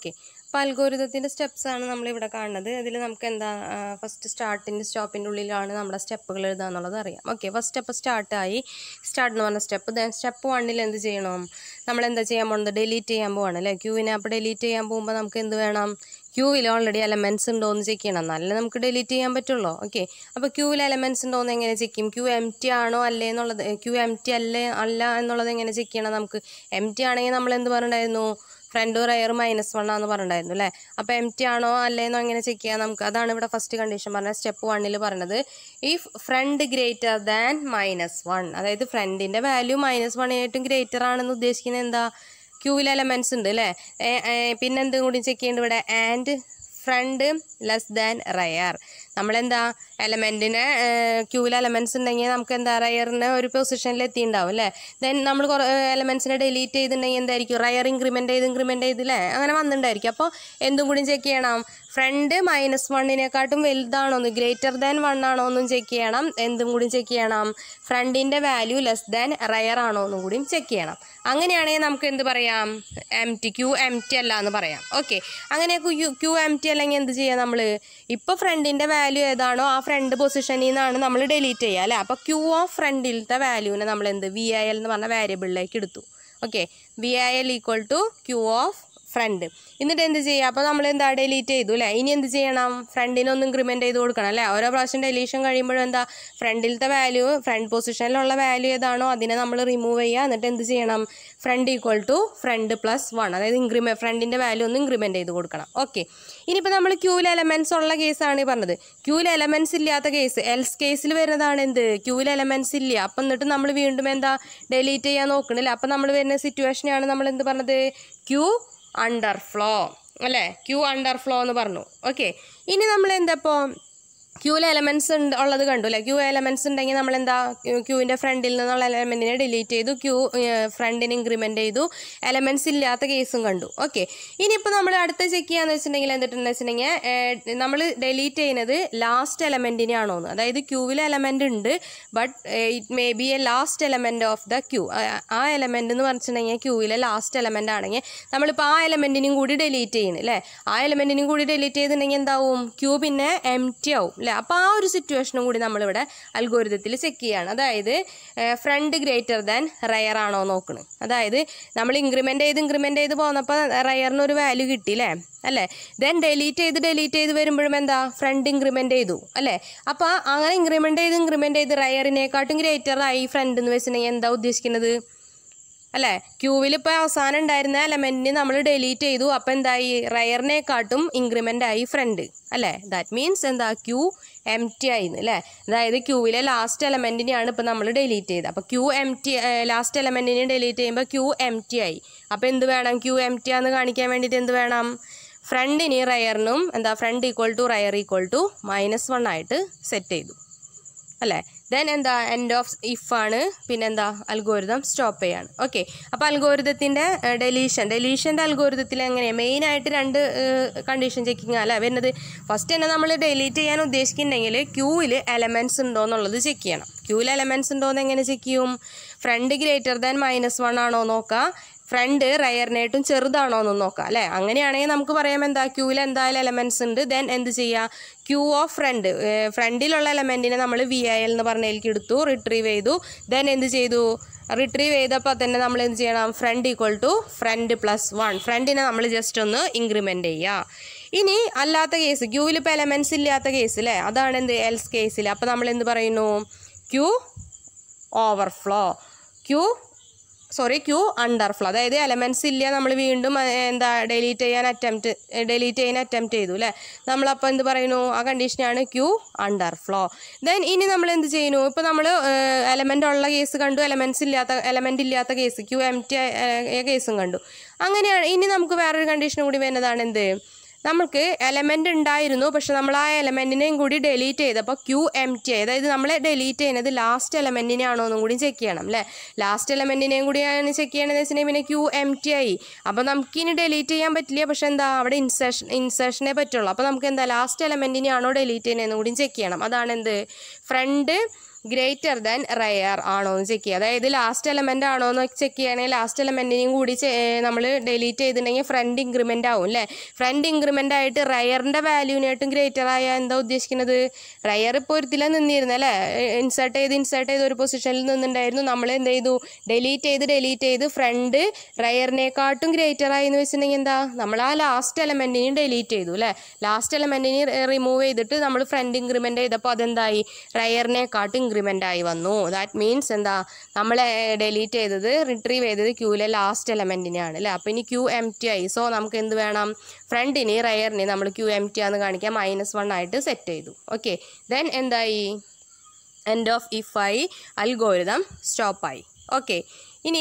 അപ്പോൾ അൽഗോരിതത്തിൻ്റെ സ്റ്റെപ്സ് ആണ് നമ്മളിവിടെ കാണുന്നത് അതിൽ നമുക്ക് എന്താ ഫസ്റ്റ് സ്റ്റാർട്ടിൻ്റെ സ്റ്റോപ്പിൻ്റെ ഉള്ളിലാണ് നമ്മുടെ സ്റ്റെപ്പുകൾ എഴുതുക എന്നുള്ളത് അറിയാം ഓക്കെ ഫസ്റ്റ് സ്റ്റെപ്പ് സ്റ്റാർട്ടായി സ്റ്റാർട്ട് എന്ന് പറഞ്ഞ സ്റ്റെപ്പ് ദെൻ സ്റ്റെപ്പ് വണ്ണിൽ എന്ത് ചെയ്യണം നമ്മൾ എന്താ ചെയ്യാൻ പോകുന്നത് ഡിലീറ്റ് ചെയ്യാൻ പോവാണ് അല്ലേ ക്യൂവിനെ അപ്പോൾ ഡിലീറ്റ് ചെയ്യാൻ പോകുമ്പോൾ നമുക്ക് എന്ത് വേണം ക്യൂവിൽ ഓൾറെഡി എലമെൻറ്റ്സ് ഉണ്ടോ എന്ന് ചെക്ക് ചെയ്യണം നല്ല നമുക്ക് ഡിലീറ്റ് ചെയ്യാൻ പറ്റുള്ളൂ ഓക്കെ അപ്പോൾ ക്യൂവിൽ എലമെൻറ്റ്സ് ഉണ്ടോ എന്ന് എങ്ങനെ ചെക്ക് ചെയ്യും ക്യൂ എം ടി ആണോ അല്ലേ എന്നുള്ളത് ക്യൂ എം ടി അല്ലേ അല്ല എന്നുള്ളത് എങ്ങനെ ചെക്ക് ചെയ്യണം നമുക്ക് എം ടി ആണെങ്കിൽ നമ്മൾ എന്ത് പറഞ്ഞിട്ടുണ്ടായിരുന്നു ഫ്രണ്ട് റയർ മൈനസ് വൺ ആണെന്ന് പറഞ്ഞിട്ടുണ്ടായിരുന്നു അല്ലേ അപ്പോൾ എം ടി ആണോ അല്ലേന്നോ എങ്ങനെ ചെക്ക് ചെയ്യാം നമുക്ക് അതാണ് ഇവിടെ ഫസ്റ്റ് കണ്ടീഷൻ പറഞ്ഞത് സ്റ്റെപ്പ് വണ്ണിൽ പറഞ്ഞത് if front greater than minus one അതായത് ഫ്രണ്ടിൻ്റെ വാല്യൂ മൈനസ് വണ്ണിനായിട്ടും ഗ്രേറ്റർ ആണെന്ന് ഉദ്ദേശിക്കുന്നത് എന്താ ക്യൂവിൽ എലമെൻറ്റ്സ് ഉണ്ട് അല്ലേ പിന്നെ എന്തും കൂടി ചെക്ക് ചെയ്യേണ്ടത് ഇവിടെ and front less than rear നമ്മളെന്താ എലമെൻറ്റിന് ക്യൂവിൽ എലമെൻറ്റ്സ് ഉണ്ടെങ്കിൽ നമുക്ക് എന്താ റയറിന് ഒരു പൊസിഷനിൽ എത്തിയിട്ടുണ്ടാവും അല്ലേ ദെൻ നമ്മൾ കുറേ എലമെൻറ്റ്സിനെ ഡിലീറ്റ് ചെയ്തിട്ടുണ്ടെങ്കിൽ എന്തായിരിക്കും റയർ ഇൻക്രിമെൻ്റ് ചെയ്ത് ഇൻക്രിമെൻ്റ് ചെയ്തില്ലേ അങ്ങനെ വന്നിട്ടുണ്ടായിരിക്കും അപ്പോൾ എന്തും കൂടി ചെക്ക് ചെയ്യണം ഫ്രണ്ട് മൈനസ് വണ്ണിനെക്കാട്ടും വലുതാണോ എന്ന് ഗ്രേറ്റർ ദാൻ വൺ ആണോ എന്നും ചെക്ക് ചെയ്യണം എന്തും കൂടി ചെക്ക് ചെയ്യണം ഫ്രണ്ടിൻ്റെ വാല്യൂ ലെസ് ദാൻ റയർ ആണോ എന്നും കൂടിയും ചെക്ക് ചെയ്യണം അങ്ങനെയാണെങ്കിൽ നമുക്ക് എന്ത് പറയാം empty queue empty അല്ല എന്ന് പറയാം ഓക്കെ അങ്ങനെ ക്യൂ ക്യൂ എം ടി അല്ലെങ്കിൽ എന്ത് ചെയ്യാം നമ്മൾ ഇപ്പോൾ ഫ്രണ്ടിൻ്റെ വാല്യൂ ഏതാണോ ആ ഫ്രണ്ട് പൊസിഷനിൽ നിന്നാണ് നമ്മൾ ഡിലീറ്റ് ചെയ്യുക അല്ലേ അപ്പോൾ ക്യൂ ഓഫ് ഫ്രണ്ടിലത്തെ വാല്യൂവിനെ നമ്മൾ എന്ത് വി ഐ എൽ എന്ന് പറഞ്ഞ വേരിയബിളിലേക്ക് എടുത്തു okay V I L equal to queue of front എന്നിട്ട് എന്ത് ചെയ്യുക അപ്പോൾ നമ്മൾ എന്താ ഡിലീറ്റ് ചെയ്തു അല്ലേ ഇനി എന്ത് ചെയ്യണം ഫ്രണ്ടിനൊന്ന് ഇൻക്രിമെൻ്റ് ചെയ്ത് കൊടുക്കണം അല്ലേ ഓരോ പ്രാവശ്യം ഡെലീഷൻ കഴിയുമ്പോഴും എന്താ ഫ്രണ്ടിലത്തെ വാല്യൂ ഫ്രണ്ട് പൊസിഷനിലുള്ള വാല്യൂ ഏതാണോ അതിനെ നമ്മൾ റിമൂവ് ചെയ്യുക എന്നിട്ട് എന്ത് ചെയ്യണം front equal to front plus one അതായത് ഇൻക്രിമെ ഫ്രണ്ടിൻ്റെ വാല്യൂ ഒന്ന് ഇൻക്രിമെൻ്റ് ചെയ്ത് കൊടുക്കണം ഓക്കെ ഇനിയിപ്പോൾ നമ്മൾ ക്യൂവിൽ എലമെൻറ്റ്സ് ഉള്ള കേസാണ് ഈ പറഞ്ഞത് ക്യൂവിൽ എലമെൻറ്റ്സ് ഇല്ലാത്ത കേസ് എൽസ് കേസിൽ വരുന്നതാണ് എന്ത് ക്യൂവിൽ എലമെൻറ്റ്സ് ഇല്ല അപ്പം എന്നിട്ട് നമ്മൾ വീണ്ടും എന്താ ഡിലീറ്റ് ചെയ്യാൻ നോക്കണില്ല അപ്പം നമ്മൾ വരുന്ന സിറ്റുവേഷനാണ് നമ്മൾ എന്ത് പറഞ്ഞത് ക്യൂ അണ്ടർ ഫ്ലോ അല്ലേ ക്യൂ അണ്ടർ ഫ്ലോ എന്ന് പറഞ്ഞു ഓക്കെ ഇനി നമ്മൾ എന്താ ഇപ്പോൾ ക്യൂവിൽ എലമെൻറ്റ്സ് ഉണ്ട് ഉള്ളത് കണ്ടു അല്ലേ ക്യൂ എലമെൻറ്റ്സ് ഉണ്ടെങ്കിൽ നമ്മൾ എന്താ ക്യൂവിൻ്റെ ഫ്രണ്ടിൽ നിന്നുള്ള എലമെൻറ്റിനെ ഡിലീറ്റ് ചെയ്തു ക്യൂ ഫ്രണ്ടിന് ഇൻക്രിമെൻ്റ് ചെയ്തു എലമെൻറ്റ്സ് ഇല്ലാത്ത കേസും കണ്ടു ഓക്കെ ഇനിയിപ്പോൾ നമ്മൾ അടുത്ത ചെക്ക് ചെയ്യാന്ന് വെച്ചിട്ടുണ്ടെങ്കിൽ എന്തിട്ടുണ്ടെന്ന് വെച്ചിട്ടുണ്ടെങ്കിൽ നമ്മൾ ഡിലീറ്റ് ചെയ്യുന്നത് ലാസ്റ്റ് എലമെൻറ്റിനെയാണോ എന്ന് അതായത് ക്യൂവിൽ എലമെൻ്റ് ഉണ്ട് but it may be a last element of the queue ആ എലമെൻ്റ് എന്ന് പറഞ്ഞിട്ടുണ്ടെങ്കിൽ ക്യൂവിലെ ലാസ്റ്റ് എലമെൻ്റ് ആണെങ്കിൽ നമ്മളിപ്പോൾ ആ എലമെൻറ്റിനും കൂടി ഡിലീറ്റ് ചെയ്യണം അല്ലേ ആ എലമെൻറ്റിനും കൂടി ഡിലീറ്റ് ചെയ്തിട്ടുണ്ടെങ്കിൽ എന്താവും ക്യൂ പിന്നെ എം ടി ആവും അല്ലേ അപ്പോൾ ആ ഒരു സിറ്റുവേഷനും കൂടി നമ്മളിവിടെ അൽഗോരിതത്തിൽ ചെക്ക് ചെയ്യാണ് അതായത് ഫ്രണ്ട് ഗ്രേറ്റർ ദാൻ റയർ ആണോ നോക്കണം അതായത് നമ്മൾ ഇൻക്രിമെൻ്റ് ചെയ്ത് ഇൻക്രിമെൻ്റ് ചെയ്ത് പോന്നപ്പോൾ റയറിന് ഒരു വാല്യൂ കിട്ടി അല്ലേ അല്ലേ ദെൻ ഡെലീറ്റ് ചെയ്ത് ഡെലീറ്റ് ചെയ്ത് വരുമ്പോഴും എന്താ ഫ്രണ്ട് ഇൻക്രിമെൻ്റ് ചെയ്തു അല്ലേ അപ്പോൾ അങ്ങനെ ഇൻക്രിമെൻ്റ് ചെയ്ത് ഇൻക്രിമെൻ്റ് ചെയ്ത് റയറിനെക്കാട്ടും ഗ്രേറ്റർ ആയി ഫ്രണ്ട് എന്ന് വെച്ചിട്ടുണ്ടെങ്കിൽ എന്താ ഉദ്ദേശിക്കുന്നത് അല്ലേ ക്യൂവിൽ ഇപ്പോൾ അവസാനം ഉണ്ടായിരുന്ന എലമെൻറ്റിന് നമ്മൾ ഡിലീറ്റ് ചെയ്തു അപ്പോൾ എന്തായി റയറിനെക്കാട്ടും ഇൻക്രിമെൻ്റ് ആയി ഫ്രണ്ട് അല്ലേ ദാറ്റ് മീൻസ് എന്താ ക്യൂ എം ടി ആയിന്ന് അല്ലേ അതായത് ക്യൂവിലെ ലാസ്റ്റ് എലമെൻറ്റിനെയാണ് ഇപ്പോൾ നമ്മൾ ഡിലീറ്റ് ചെയ്തത് അപ്പോൾ ക്യൂ എം ടി ലാസ്റ്റ് എലമെൻറ്റിനെ ഡിലീറ്റ് ചെയ്യുമ്പോൾ ക്യൂ എം ടി ആയി അപ്പോൾ എന്ത് വേണം ക്യൂ എം ടി ആണെന്ന് കാണിക്കാൻ വേണ്ടിയിട്ട് എന്ത് വേണം ഫ്രണ്ടിന് റയറിനും എന്താ front equal to rear equal to minus one ആയിട്ട് സെറ്റ് ചെയ്തു അല്ലേ ദെൻ എന്താ എൻഡ് ഓഫ് ഇഫ് ആണ് പിന്നെന്താ അൽഗോരിതം സ്റ്റോപ്പ് ചെയ്യാണ് ഓക്കെ അപ്പോൾ അൽഗോരിതത്തിൻ്റെ ഡെലീഷൻ ഡെലീഷൻ്റെ അൽഗോരിതത്തിൽ എങ്ങനെയാണ് മെയിനായിട്ട് രണ്ട് കണ്ടീഷൻ ചെക്കിങ് അല്ല വരുന്നത് ഫസ്റ്റ് തന്നെ നമ്മൾ ഡിലീറ്റ് ചെയ്യാൻ ഉദ്ദേശിക്കുന്നുണ്ടെങ്കിൽ ക്യൂവിൽ എലമെൻറ്റ്സ് ഉണ്ടോ എന്നുള്ളത് ചെക്ക് ചെയ്യണം ക്യൂവിൽ എലമെൻറ്റ്സ് ഉണ്ടോ എന്ന് എങ്ങനെ ചെക്ക് ചെയ്യും front greater than minus one ആണോ നോക്കുക ഫ്രണ്ട് റയറിനായിട്ടും ചെറുതാണോ എന്ന് നോക്കാം അല്ലേ അങ്ങനെയാണെങ്കിൽ നമുക്ക് പറയാം എന്താ ക്യൂവിൽ എന്തായാലും എലമെൻറ്റ്സ് ഉണ്ട് ദെൻ എന്ത് ചെയ്യുക ക്യൂ ഓഫ് ഫ്രണ്ട് ഫ്രണ്ടിലുള്ള എലമെൻറ്റിനെ നമ്മൾ വി ഐ എൽ എന്ന് പറഞ്ഞതിലേക്ക് എടുത്തു റിട്രീവ് ചെയ്തു ദെൻ എന്ത് ചെയ്തു റിട്രീവ് ചെയ്തപ്പോൾ തന്നെ നമ്മൾ എന്ത് ചെയ്യണം front equal to front plus one ഫ്രണ്ടിനെ നമ്മൾ ജസ്റ്റ് ഒന്ന് ഇൻക്രിമെൻ്റ് ചെയ്യുക ഇനി അല്ലാത്ത കേസ് ക്യൂവിൽ ഇപ്പോൾ എലമെൻറ്റ്സ് ഇല്ലാത്ത കേസ് അല്ലേ അതാണ് എന്ത് എൽസ് കേസിൽ അപ്പോൾ നമ്മൾ എന്ത് പറയുന്നു queue overflow queue sorry queue underflow അതായത് എലമെൻറ്റ്സ് ഇല്ല നമ്മൾ വീണ്ടും ഏ, എന്താ ഡിലീറ്റ് ചെയ്യാൻ അറ്റംപ്റ്റ് ഡിലീറ്റ് ചെയ്യാൻ അറ്റംപ്റ്റ് ചെയ്തു അല്ലേ നമ്മളപ്പോൾ എന്ത് പറയുന്നു ആ കണ്ടീഷനാണ് ക്യൂ അണ്ടർഫ്ലോ ദെൻ ഇനി നമ്മൾ എന്ത് ചെയ്യുന്നു ഇപ്പോൾ നമ്മൾ എലമെൻ്റ് ഉള്ള കേസ് കണ്ടു എലമെൻറ്റ്സ് ഇല്ലാത്ത എലമെൻ്റ് ഇല്ലാത്ത കേസ് ക്യൂ എം ടി കേസും കണ്ടു അങ്ങനെയാണ് ഇനി നമുക്ക് വേറൊരു കണ്ടീഷൻ കൂടി വരുന്നതാണ് എന്ത് നമുക്ക് എലമെൻ്റ് ഉണ്ടായിരുന്നു പക്ഷെ നമ്മൾ ആ എലമെൻറ്റിനെയും കൂടി ഡിലീറ്റ് ചെയ്തപ്പോൾ ക്യൂ എം ടി അതായത് നമ്മൾ ഡിലീറ്റ് ചെയ്യുന്നത് ലാസ്റ്റ് എലമെൻറ്റിനെ ആണോ എന്നും കൂടി ചെക്ക് ചെയ്യണം അല്ലേ ലാസ്റ്റ് എലമെൻറ്റിനെയും കൂടിയാണ് ചെക്ക് ചെയ്യണമെന്ന് വെച്ചിട്ടുണ്ടെങ്കിൽ പിന്നെ ക്യൂ എം ടി ആയി അപ്പോൾ നമുക്കിനി ഡിലീറ്റ് ചെയ്യാൻ പറ്റില്ല പക്ഷെ എന്താ അവിടെ ഇൻസേഷൻ ഇൻസേഷനേ പറ്റുള്ളൂ അപ്പോൾ നമുക്ക് എന്താ ലാസ്റ്റ് എലമെൻറ്റിനെ ആണോ ഡിലീറ്റ് ചെയ്യുന്നതെന്നും കൂടി ചെക്ക് ചെയ്യണം അതാണ് എന്ത് ഫ്രണ്ട് ഗ്രേറ്റർ ദാൻ റയർ ആണോ എന്ന് ചെക്ക് ചെയ്യുക അതായത് ലാസ്റ്റ് എലമെൻ്റ് ആണോ എന്ന് ചെക്ക് ചെയ്യുകയാണെങ്കിൽ ലാസ്റ്റ് എലമെൻറ്റിനെയും കൂടി നമ്മൾ ഡിലീറ്റ് ചെയ്തിട്ടുണ്ടെങ്കിൽ ഫ്രണ്ട് ഇൻക്രിമെൻ്റ് ആവും അല്ലേ ഫ്രണ്ട് ഇൻക്രിമെൻ്റ് ആയിട്ട് റയറിൻ്റെ വാല്യൂവിനായിട്ടും ഗ്രേറ്റർ ആയ എന്താ ഉദ്ദേശിക്കുന്നത് റയർ ഇപ്പോൾ ഒരുത്തില നിന്നിരുന്നു അല്ലേ ഇൻസേർട്ട് ചെയ്ത് ഇൻസേർട്ട് ചെയ്ത് ഒരു പൊസിഷനിൽ നിന്നുണ്ടായിരുന്നു നമ്മൾ എന്ത് ചെയ്തു ഡിലീറ്റ് ചെയ്ത് ഡിലീറ്റ് ചെയ്ത് ഫ്രണ്ട് റയറിനെക്കാട്ടും ഗ്രേറ്റർ ആയി എന്ന് വെച്ചിട്ടുണ്ടെങ്കിൽ എന്താ നമ്മൾ ആ ലാസ്റ്റ് എലമെൻറ്റിനെയും ഡിലീറ്റ് ചെയ്തു അല്ലേ ലാസ്റ്റ് എലമെൻറ്റിനെ റിമൂവ് ചെയ്തിട്ട് നമ്മൾ ഫ്രണ്ട് ഇൻക്രിമെൻ്റ് ചെയ്തപ്പോൾ അതെന്തായി റയറിനെക്കാട്ടും ഇൻക്രിമെൻ്റ് ആയി വന്നു ദാറ്റ് മീൻസ് എന്താ നമ്മൾ ഡിലീറ്റ് ചെയ്തത് റിട്രീവ് ചെയ്തത് ക്യൂവിലെ ലാസ്റ്റ് എലമെൻറ്റിനെയാണ് അല്ലേ അപ്പോൾ ഇനി ക്യൂ എം ടി ആയി സോ നമുക്ക് എന്ത് വേണം ഫ്രണ്ടിന് റയറിന് നമ്മൾ ക്യൂ എം ടി ആന്ന് കാണിക്കാൻ മൈനസ് വൺ ആയിട്ട് സെറ്റ് ചെയ്തു ഓക്കെ ദെൻ എന്തായി എൻഡ് ഓഫ് ഇഫ് ആയി അൽഗോരിതം സ്റ്റോപ്പായി ഓക്കെ ഇനി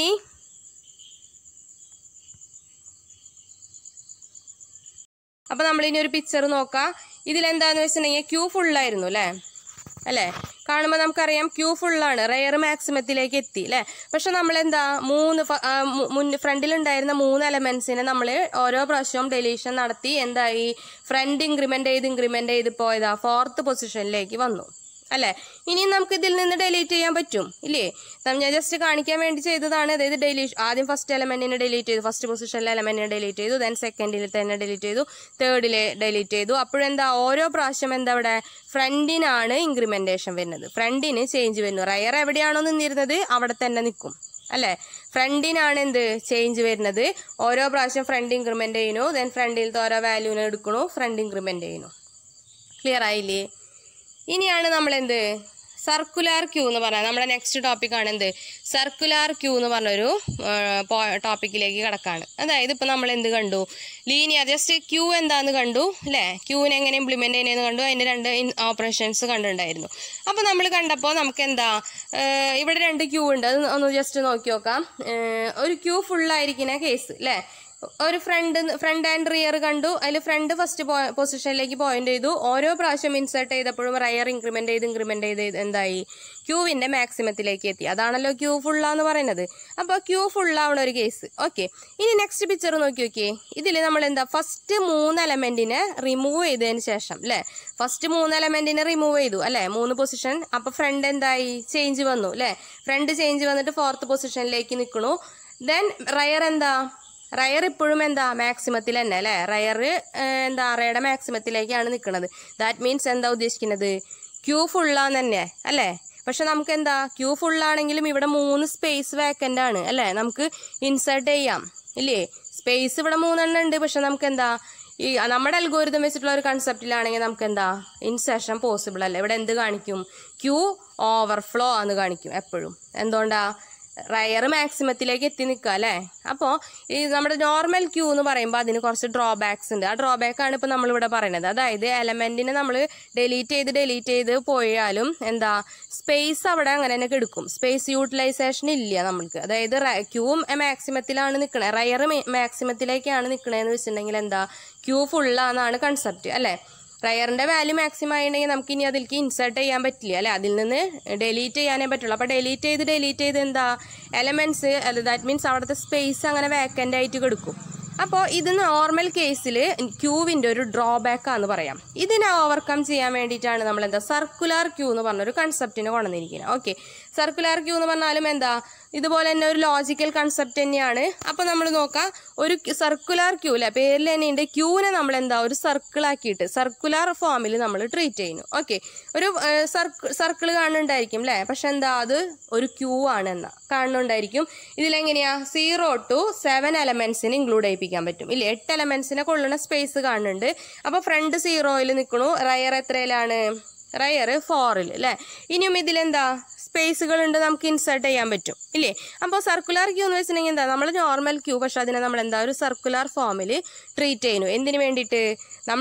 അപ്പോൾ നമ്മളിനി ഒരു പിക്ചർ നോക്കാം ഇതിലെന്താന്ന് വെച്ചിട്ടുണ്ടെങ്കിൽ ക്യൂ ഫുള്ളായിരുന്നു അല്ലേ അല്ലേ കാണുമ്പോൾ നമുക്കറിയാം ക്യൂ ഫുള്ളാണ് റെയർ മാക്സിമത്തിലേക്ക് എത്തി അല്ലേ പക്ഷെ നമ്മളെന്താ മൂന്ന് ഫ- ആ, മു- മുൻ ഫ്രണ്ടിലുണ്ടായിരുന്ന മൂന്ന് എലമെൻസിനെ നമ്മൾ ഓരോ പ്രാവശ്യവും ഡെലീഷൻ നടത്തി എന്തായി ഫ്രണ്ട് ഇൻക്രിമെൻ്റ് ചെയ്ത് ഇൻക്രിമെൻ്റ് ചെയ്ത് പോയതാ ഫോർത്ത് പൊസിഷനിലേക്ക് വന്നു അല്ലേ ഇനിയും നമുക്ക് ഇതിൽ നിന്ന് ഡിലീറ്റ് ചെയ്യാൻ പറ്റും ഇല്ലേ നം- ഞാൻ ജസ്റ്റ് കാണിക്കാൻ വേണ്ടി ചെയ്തതാണ് അതായത് ഡെലീറ്റ് ആദ്യം ഫസ്റ്റ് എലമെന്റിനെ ഡിലീറ്റ് ചെയ്തു ഫസ്റ്റ് പൊസിഷനിലെ എലമെന്റിനെ ഡിലീറ്റ് ചെയ്തു ദെൻ സെക്കൻഡിൽ തന്നെ ഡിലീറ്റ് ചെയ്തു തേർഡിലെ ഡിലീറ്റ് ചെയ്തു അപ്പോഴെന്താ ഓരോ പ്രാവശ്യം എന്താ ഇവിടെ ഫ്രണ്ടിനാണ് ഇൻക്രിമെന്റേഷൻ വരുന്നത് ഫ്രണ്ടിന് ചേഞ്ച് വരുന്നു റയർ എവിടെയാണോ നിന്നിരുന്നത് അവിടെ തന്നെ നിൽക്കും അല്ലേ ഫ്രണ്ടിനാണ് എന്ത് ചേഞ്ച് വരുന്നത് ഓരോ പ്രാവശ്യം ഫ്രണ്ട് ഇൻക്രിമെന്റ് ചെയ്യുന്നു ദെൻ ഫ്രണ്ടിലത്തെ ഓരോ വാല്യൂവിനെ എടുക്കണു ഫ്രണ്ട് ഇൻക്രിമെന്റ് ചെയ്യുന്നു ക്ലിയർ ആയില്ലേ ഇനിയാണ് നമ്മൾ എന്ത് സർക്കുലാർ ക്യൂ എന്ന് പറഞ്ഞാൽ നമ്മുടെ നെക്സ്റ്റ് ടോപ്പിക്കാണ് എന്ത് സർക്കുലാർ ക്യൂ എന്ന് പറഞ്ഞൊരു ടോപ്പിക്കിലേക്ക് കിടക്കാണ് അതായത് ഇപ്പം നമ്മൾ എന്ത് കണ്ടു ലീനിയർ ജസ്റ്റ് ക്യൂ എന്താന്ന് കണ്ടു അല്ലേ ക്യൂവിനെ എങ്ങനെ ഇംപ്ലിമെൻ്റ് ചെയ്യുന്നതെന്ന് കണ്ടു അതിൻ്റെ രണ്ട് ഓപ്പറേഷൻസ് കണ്ടിട്ടുണ്ടായിരുന്നു അപ്പോൾ നമ്മൾ കണ്ടപ്പോൾ നമുക്ക് എന്താ ഏഹ് ഇവിടെ രണ്ട് ക്യൂ ഉണ്ട് അത് ഒന്ന് ജസ്റ്റ് നോക്കി നോക്കാം ഏഹ് ഒരു ക്യൂ ഫുള്ളായിരിക്കുന്ന കേസ് അല്ലേ ഒരു ഫ്രണ്ട് ഫ്രണ്ട് ആൻഡ് റിയർ കണ്ടു അതിൽ ഫ്രണ്ട് ഫസ്റ്റ് പൊസിഷനിലേക്ക് പോയിന്റ് ചെയ്തു ഓരോ പ്രാവശ്യം ഇൻസേർട്ട് ചെയ്തപ്പോഴും റയർ ഇൻക്രിമെന്റ് ചെയ്ത് ഇൻക്രിമെന്റ് ചെയ്ത് എന്തായി ക്യൂവിന്റെ മാക്സിമത്തിലേക്ക് എത്തി അതാണല്ലോ ക്യൂ ഫുള്ളാന്ന് പറയുന്നത് അപ്പോൾ ക്യൂ ഫുള്ളാവണ ഒരു കേസ് ഓക്കെ ഇനി നെക്സ്റ്റ് പിക്ചർ നോക്കി നോക്കിയേ ഇതിൽ നമ്മൾ എന്താ ഫസ്റ്റ് മൂന്ന് എലമെന്റിനെ റിമൂവ് ചെയ്തതിന് ശേഷം അല്ലേ ഫസ്റ്റ് മൂന്ന് എലമെന്റിനെ റിമൂവ് ചെയ്തു അല്ലേ മൂന്ന് പൊസിഷൻ അപ്പോൾ ഫ്രണ്ട് എന്തായി ചേഞ്ച് വന്നു അല്ലേ ഫ്രണ്ട് ചേഞ്ച് വന്നിട്ട് ഫോർത്ത് പൊസിഷനിലേക്ക് നിൽക്കണു ദെൻ റയർ എന്താ റയർ ഇപ്പോഴും എന്താ മാക്സിമത്തിൽ തന്നെ അല്ലേ റയർ എന്താ അറയുടെ മാക്സിമത്തിലേക്കാണ് നിൽക്കുന്നത് ദാറ്റ് മീൻസ് എന്താ ഉദ്ദേശിക്കുന്നത് ക്യൂ ഫുള്ളാന്ന് തന്നെ അല്ലേ പക്ഷെ നമുക്ക് എന്താ ക്യൂ ഫുള്ളാണെങ്കിലും ഇവിടെ മൂന്ന് സ്പേസ് വേക്കൻ്റ് ആണ് അല്ലേ നമുക്ക് ഇൻസേർട്ട് ചെയ്യാം ഇല്ലേ സ്പേസ് ഇവിടെ മൂന്നെണ്ണം ഉണ്ട് പക്ഷെ നമുക്ക് എന്താ ഈ നമ്മുടെ അൽഗോരിതം വെച്ചിട്ടുള്ള ഒരു കൺസെപ്റ്റിലാണെങ്കിൽ നമുക്ക് എന്താ ഇൻസെഷൻ പോസിബിൾ അല്ല ഇവിടെ എന്ത് കാണിക്കും ക്യൂ ഓവർഫ്ലോ എന്ന് കാണിക്കും എപ്പോഴും എന്തുകൊണ്ടാ റയർ മാക്സിമത്തിലേക്ക് എത്തി നിൽക്കുക അല്ലേ അപ്പോൾ ഈ നമ്മുടെ നോർമൽ ക്യൂ എന്ന് പറയുമ്പോൾ അതിന് കുറച്ച് ഡ്രോബാക്സ് ഉണ്ട് ആ ഡ്രോബാക്ക് ആണ് ഇപ്പോൾ നമ്മളിവിടെ പറയുന്നത് അതായത് എലമെൻറ്റിനെ നമ്മൾ ഡിലീറ്റ് ചെയ്ത് ഡിലീറ്റ് ചെയ്ത് പോയാലും എന്താ സ്പേസ് അവിടെ അങ്ങനെ തന്നെ കിടക്കും സ്പേസ് യൂട്ടിലൈസേഷൻ ഇല്ല നമ്മൾക്ക് അതായത് ക്യൂ മാക്സിമത്തിലാണ് നിൽക്കണത് റയർ മാക്സിമത്തിലേക്കാണ് നിൽക്കണതെന്ന് വെച്ചിട്ടുണ്ടെങ്കിൽ എന്താ ക്യൂ ഫുള്ളാന്നാണ് കൺസെപ്റ്റ് അല്ലേ റയറിന്റെ വാല്യൂ മാക്സിമം ആയിട്ടുണ്ടെങ്കിൽ നമുക്ക് ഇനി അതിലേക്ക് ഇൻസേർട്ട് ചെയ്യാൻ പറ്റില്ല അല്ലെ അതിൽ നിന്ന് ഡിലീറ്റ് ചെയ്യാനേ പറ്റുള്ളൂ അപ്പോൾ ഡിലീറ്റ് ചെയ്ത് ഡിലീറ്റ് ചെയ്ത് എന്താ എലമെന്റ്സ് അല്ല ദാറ്റ് മീൻസ് അവിടുത്തെ സ്പേസ് അങ്ങനെ വേക്കൻ്റ് ആയിട്ട് കിടക്കും അപ്പോൾ ഇത് നോർമൽ കേസിൽ ക്യൂവിൻ്റെ ഒരു ഡ്രോബാക്ക് ആണെന്ന് പറയാം ഇതിനെ ഓവർകം ചെയ്യാൻ വേണ്ടിയിട്ടാണ് നമ്മൾ എന്താ സർക്കുലാർ ക്യൂ എന്ന് പറഞ്ഞൊരു കൺസെപ്റ്റിനെ കൊണ്ടുവന്നിരിക്കുന്നത് ഓക്കെ സർക്കുലാർ ക്യൂ എന്ന് പറഞ്ഞാലും എന്താ ഇതുപോലെ തന്നെ ഒരു ലോജിക്കൽ കൺസെപ്റ്റ് തന്നെയാണ് അപ്പോൾ നമ്മൾ നോക്കാം ഒരു സർക്കുലാർ ക്യൂ അല്ലേ പേരിൽ തന്നെ ഉണ്ട് ക്യൂവിനെ നമ്മൾ എന്താ ഒരു സർക്കിൾ ആക്കിയിട്ട് സർക്കുലാർ ഫോമിൽ നമ്മൾ ട്രീറ്റ് ചെയ്യുന്നു ഓക്കെ ഒരു സർക്കിൾ കാണുന്നുണ്ടായിരിക്കും അല്ലേ പക്ഷെ എന്താ അത് ഒരു ക്യൂ ആണ് എന്നാ കാണുന്നുണ്ടായിരിക്കും ഇതിലെങ്ങനെയാ സീറോ ടു സെവൻ എലമെന്റ്സിന് ഇൻക്ലൂഡ് ചെയ്യിപ്പിക്കാൻ പറ്റും ഇല്ലേ എട്ട് എലമെന്റ്സിനെ കൊള്ളുന്ന സ്പേസ് കാണുന്നുണ്ട് അപ്പോൾ ഫ്രണ്ട് സീറോയിൽ നിൽക്കണു റയർ എത്രയിലാണ് റയർ ഫോറിൽ അല്ലേ ഇനിയും ഇതിലെന്താ സ്പേസുകൾ ഉണ്ട് നമുക്ക് ഇൻസേർട്ട് ചെയ്യാൻ പറ്റും ഇല്ലേ അപ്പോൾ സർക്കുലർ ക്യൂ എന്ന് വെച്ചിട്ടുണ്ടെങ്കിൽ എന്താ നമ്മൾ നോർമൽ ക്യൂ പക്ഷെ അതിനെ നമ്മൾ എന്താ ഒരു സർക്കുലർ ഫോമിൽ ട്രീറ്റ് ചെയ്യുന്നു എന്തിനു വേണ്ടിയിട്ട് നമ്മൾ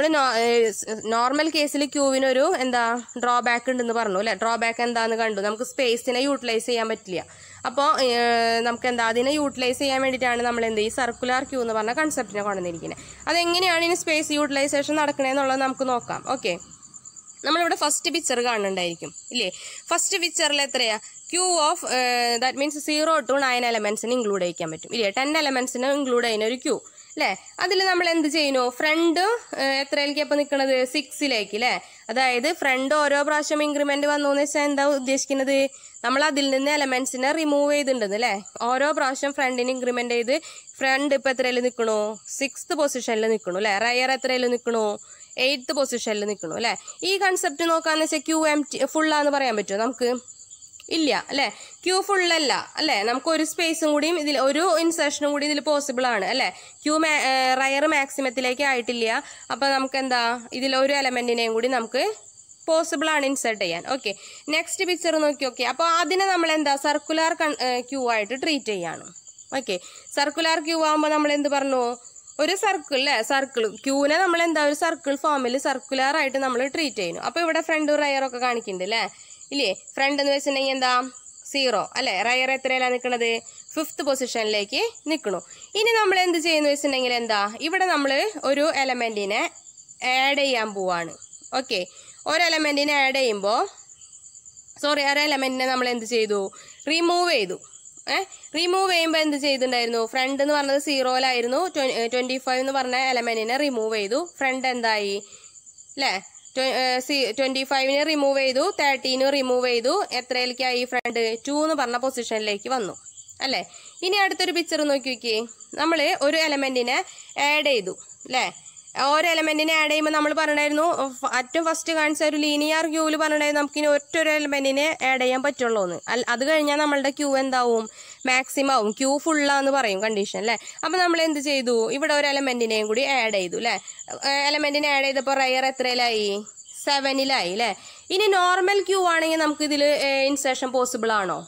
നോർമൽ കേസിൽ ക്യൂവിനൊരു എന്താ ഡ്രോബാക്ക് ഉണ്ടെന്ന് പറഞ്ഞു അല്ലേ ഡ്രോബാക്ക് എന്താന്ന് കണ്ടു നമുക്ക് സ്പേസിനെ യൂട്ടിലൈസ് ചെയ്യാൻ പറ്റില്ല അപ്പോൾ നമുക്ക് എന്താ അതിനെ യൂട്ടിലൈസ് ചെയ്യാൻ വേണ്ടിയിട്ടാണ് നമ്മൾ എന്ത് ഈ സർക്കുലർ ക്യൂ എന്ന് പറഞ്ഞ കൺസെപ്റ്റിനെ കൊണ്ടുവന്നിരിക്കുന്നത് അതെങ്ങനെയാണ് ഇനി സ്പേസ് യൂട്ടിലൈസേഷൻ നടക്കണേന്നുള്ളത് നമുക്ക് നോക്കാം ഓക്കെ നമ്മളിവിടെ ഫസ്റ്റ് പിക്ചർ കാണുന്നുണ്ടായിരിക്കും ഇല്ലേ ഫസ്റ്റ് പിക്ചറിൽ എത്രയാ queue of that means zero to nine എലമെന്റ്സിന് ഇൻക്ലൂഡ് ചെയ്യിക്കാൻ പറ്റും ഇല്ലേ ടെൻ എലമെന്റ്സിന് ഇൻക്ലൂഡ് ചെയ്യുന്ന ഒരു ക്യൂ അല്ലേ അതിൽ നമ്മൾ എന്ത് ചെയ്യുന്നു ഫ്രണ്ടും എത്രയിലേക്ക് അപ്പോൾ നിൽക്കുന്നത് സിക്സിലേക്ക് അല്ലേ അതായത് ഫ്രണ്ട് ഓരോ പ്രാവശ്യം ഇൻക്രിമെന്റ് വന്നു എന്ന് വെച്ചാൽ എന്താ ഉദ്ദേശിക്കുന്നത് നമ്മൾ അതിൽ നിന്ന് എലമെന്റ്സിനെ റിമൂവ് ചെയ്തിട്ടുണ്ട് അല്ലേ ഓരോ പ്രാവശ്യം ഫ്രണ്ടിന് ഇൻക്രിമെന്റ് ചെയ്ത് ഫ്രണ്ട് ഇപ്പം എത്രയിൽ നിൽക്കണു സിക്സ്ത് പൊസിഷനിൽ നിൽക്കണു അല്ലേ റയർ എത്രയിൽ നിൽക്കണു എയ്ത്ത് പൊസിഷനിൽ നിൽക്കണു അല്ലേ ഈ കൺസെപ്റ്റ് നോക്കാന്ന് വെച്ചാൽ ക്യൂ എം ടി ഫുള്ളാന്ന് പറയാൻ പറ്റുമോ നമുക്ക് ഇല്ല അല്ലേ ക്യൂ ഫുള്ളല്ല അല്ലേ നമുക്ക് ഒരു സ്പേസും കൂടിയും ഇതിൽ ഒരു ഇൻസേഷനും കൂടി ഇതിൽ പോസിബിൾ ആണ് അല്ലേ ക്യൂ റയർ മാക്സിമത്തിലേക്ക് ആയിട്ടില്ല അപ്പോൾ നമുക്ക് എന്താ ഇതിൽ ഒരു എലമെന്റിനെയും കൂടി നമുക്ക് പോസിബിൾ ആണ് ഇൻസേർട്ട് ചെയ്യാൻ ഓക്കെ നെക്സ്റ്റ് പിക്ചർ നോക്കി ഓക്കെ അപ്പോൾ അതിനെ നമ്മൾ എന്താ സർക്കുലർ ക്യൂ ആയിട്ട് ട്രീറ്റ് ചെയ്യാണ് ഓക്കെ സർക്കുലർ ക്യൂ ആകുമ്പോൾ നമ്മൾ എന്ത് പറഞ്ഞു ഒരു സർക്കിൾ അല്ലേ സർക്കിൾ ക്യൂനെ നമ്മൾ എന്താ ഒരു സർക്കിൾ ഫോമിൽ സർക്കുലർ ആയിട്ട് നമ്മൾ ട്രീറ്റ് ചെയ്യുന്നു അപ്പോൾ ഇവിടെ ഫ്രണ്ട് റയർ ഒക്കെ കാണിക്കുന്നുണ്ട് അല്ലേ ഇല്ലേ ഫ്രണ്ട് എന്ന് വെച്ചിട്ടുണ്ടെങ്കിൽ എന്താ സീറോ അല്ലേ റയർ എത്രയിലാണ് നിൽക്കുന്നത് ഫിഫ്ത്ത് പൊസിഷനിലേക്ക് നിൽക്കണു ഇനി നമ്മൾ എന്ത് ചെയ്യുന്നു വെച്ചിട്ടുണ്ടെങ്കിൽ എന്താ ഇവിടെ നമ്മൾ ഒരു എലമെന്റിനെ ആഡ് ചെയ്യാൻ പോവാണ് ഓക്കെ ഒരു എലമെന്റിനെ ആഡ് ചെയ്യുമ്പോൾ സോറി ഒരു എലമെന്റിനെ നമ്മൾ എന്ത് ചെയ്തു റിമൂവ് ചെയ്തു ഏഹ് റിമൂവ് ചെയ്യുമ്പോൾ എന്ത് ചെയ്തിട്ടുണ്ടായിരുന്നു ഫ്രണ്ട് എന്ന് പറഞ്ഞത് സീറോയിലായിരുന്നു ട്വന്റി ഫൈവ് എന്ന് പറഞ്ഞ എലമെന്റിനെ റിമൂവ് ചെയ്തു ഫ്രണ്ട് എന്തായി അല്ലേ ട്വന്റി ഫൈവിന് റിമൂവ് ചെയ്തു തേർട്ടീന് റിമൂവ് ചെയ്തു എത്രയിലേക്കായി ഫ്രണ്ട് ടു എന്ന് പറഞ്ഞ പൊസിഷനിലേക്ക് വന്നു അല്ലേ ഇനി അടുത്തൊരു പിക്ചർ നോക്കി നോക്കിയേ നമ്മൾ ഒരു എലമെന്റിനെ ആഡ് ചെയ്തു അല്ലേ ഓരോ എലമെന്റിനെ ആഡ് ചെയ്യുമ്പോൾ നമ്മൾ പറഞ്ഞായിരുന്നു ഫ- ഏറ്റവും ഫസ്റ്റ് കാണിച്ച ഒരു ലീനിയർ ക്യൂവിൽ പറഞ്ഞായിരുന്നു നമുക്ക് ഇനി ഒറ്റ ഒരു എലമെന്റിനെ ആഡ് ചെയ്യാൻ പറ്റുള്ളൂ എന്ന് അല്ല- അത് കഴിഞ്ഞാൽ നമ്മളുടെ ക്യൂ എന്താവും മാക്സിമം ആവും ക്യൂ ഫുള്ളാന്ന് പറയും കണ്ടീഷൻ അല്ലേ അപ്പം നമ്മൾ എന്ത് ചെയ്തു ഇവിടെ ഒരു എലമെന്റിനെയും കൂടി ആഡ് ചെയ്തു അല്ലേ എലമെന്റിനെ ആഡ് ചെയ്തപ്പോൾ റയർ എത്രയിലായി സെവനിലായി അല്ലേ ഇനി നോർമൽ ക്യൂ ആണെങ്കിൽ നമുക്ക് ഇതിൽ ഇൻസേഷൻ പോസിബിൾ ആണോ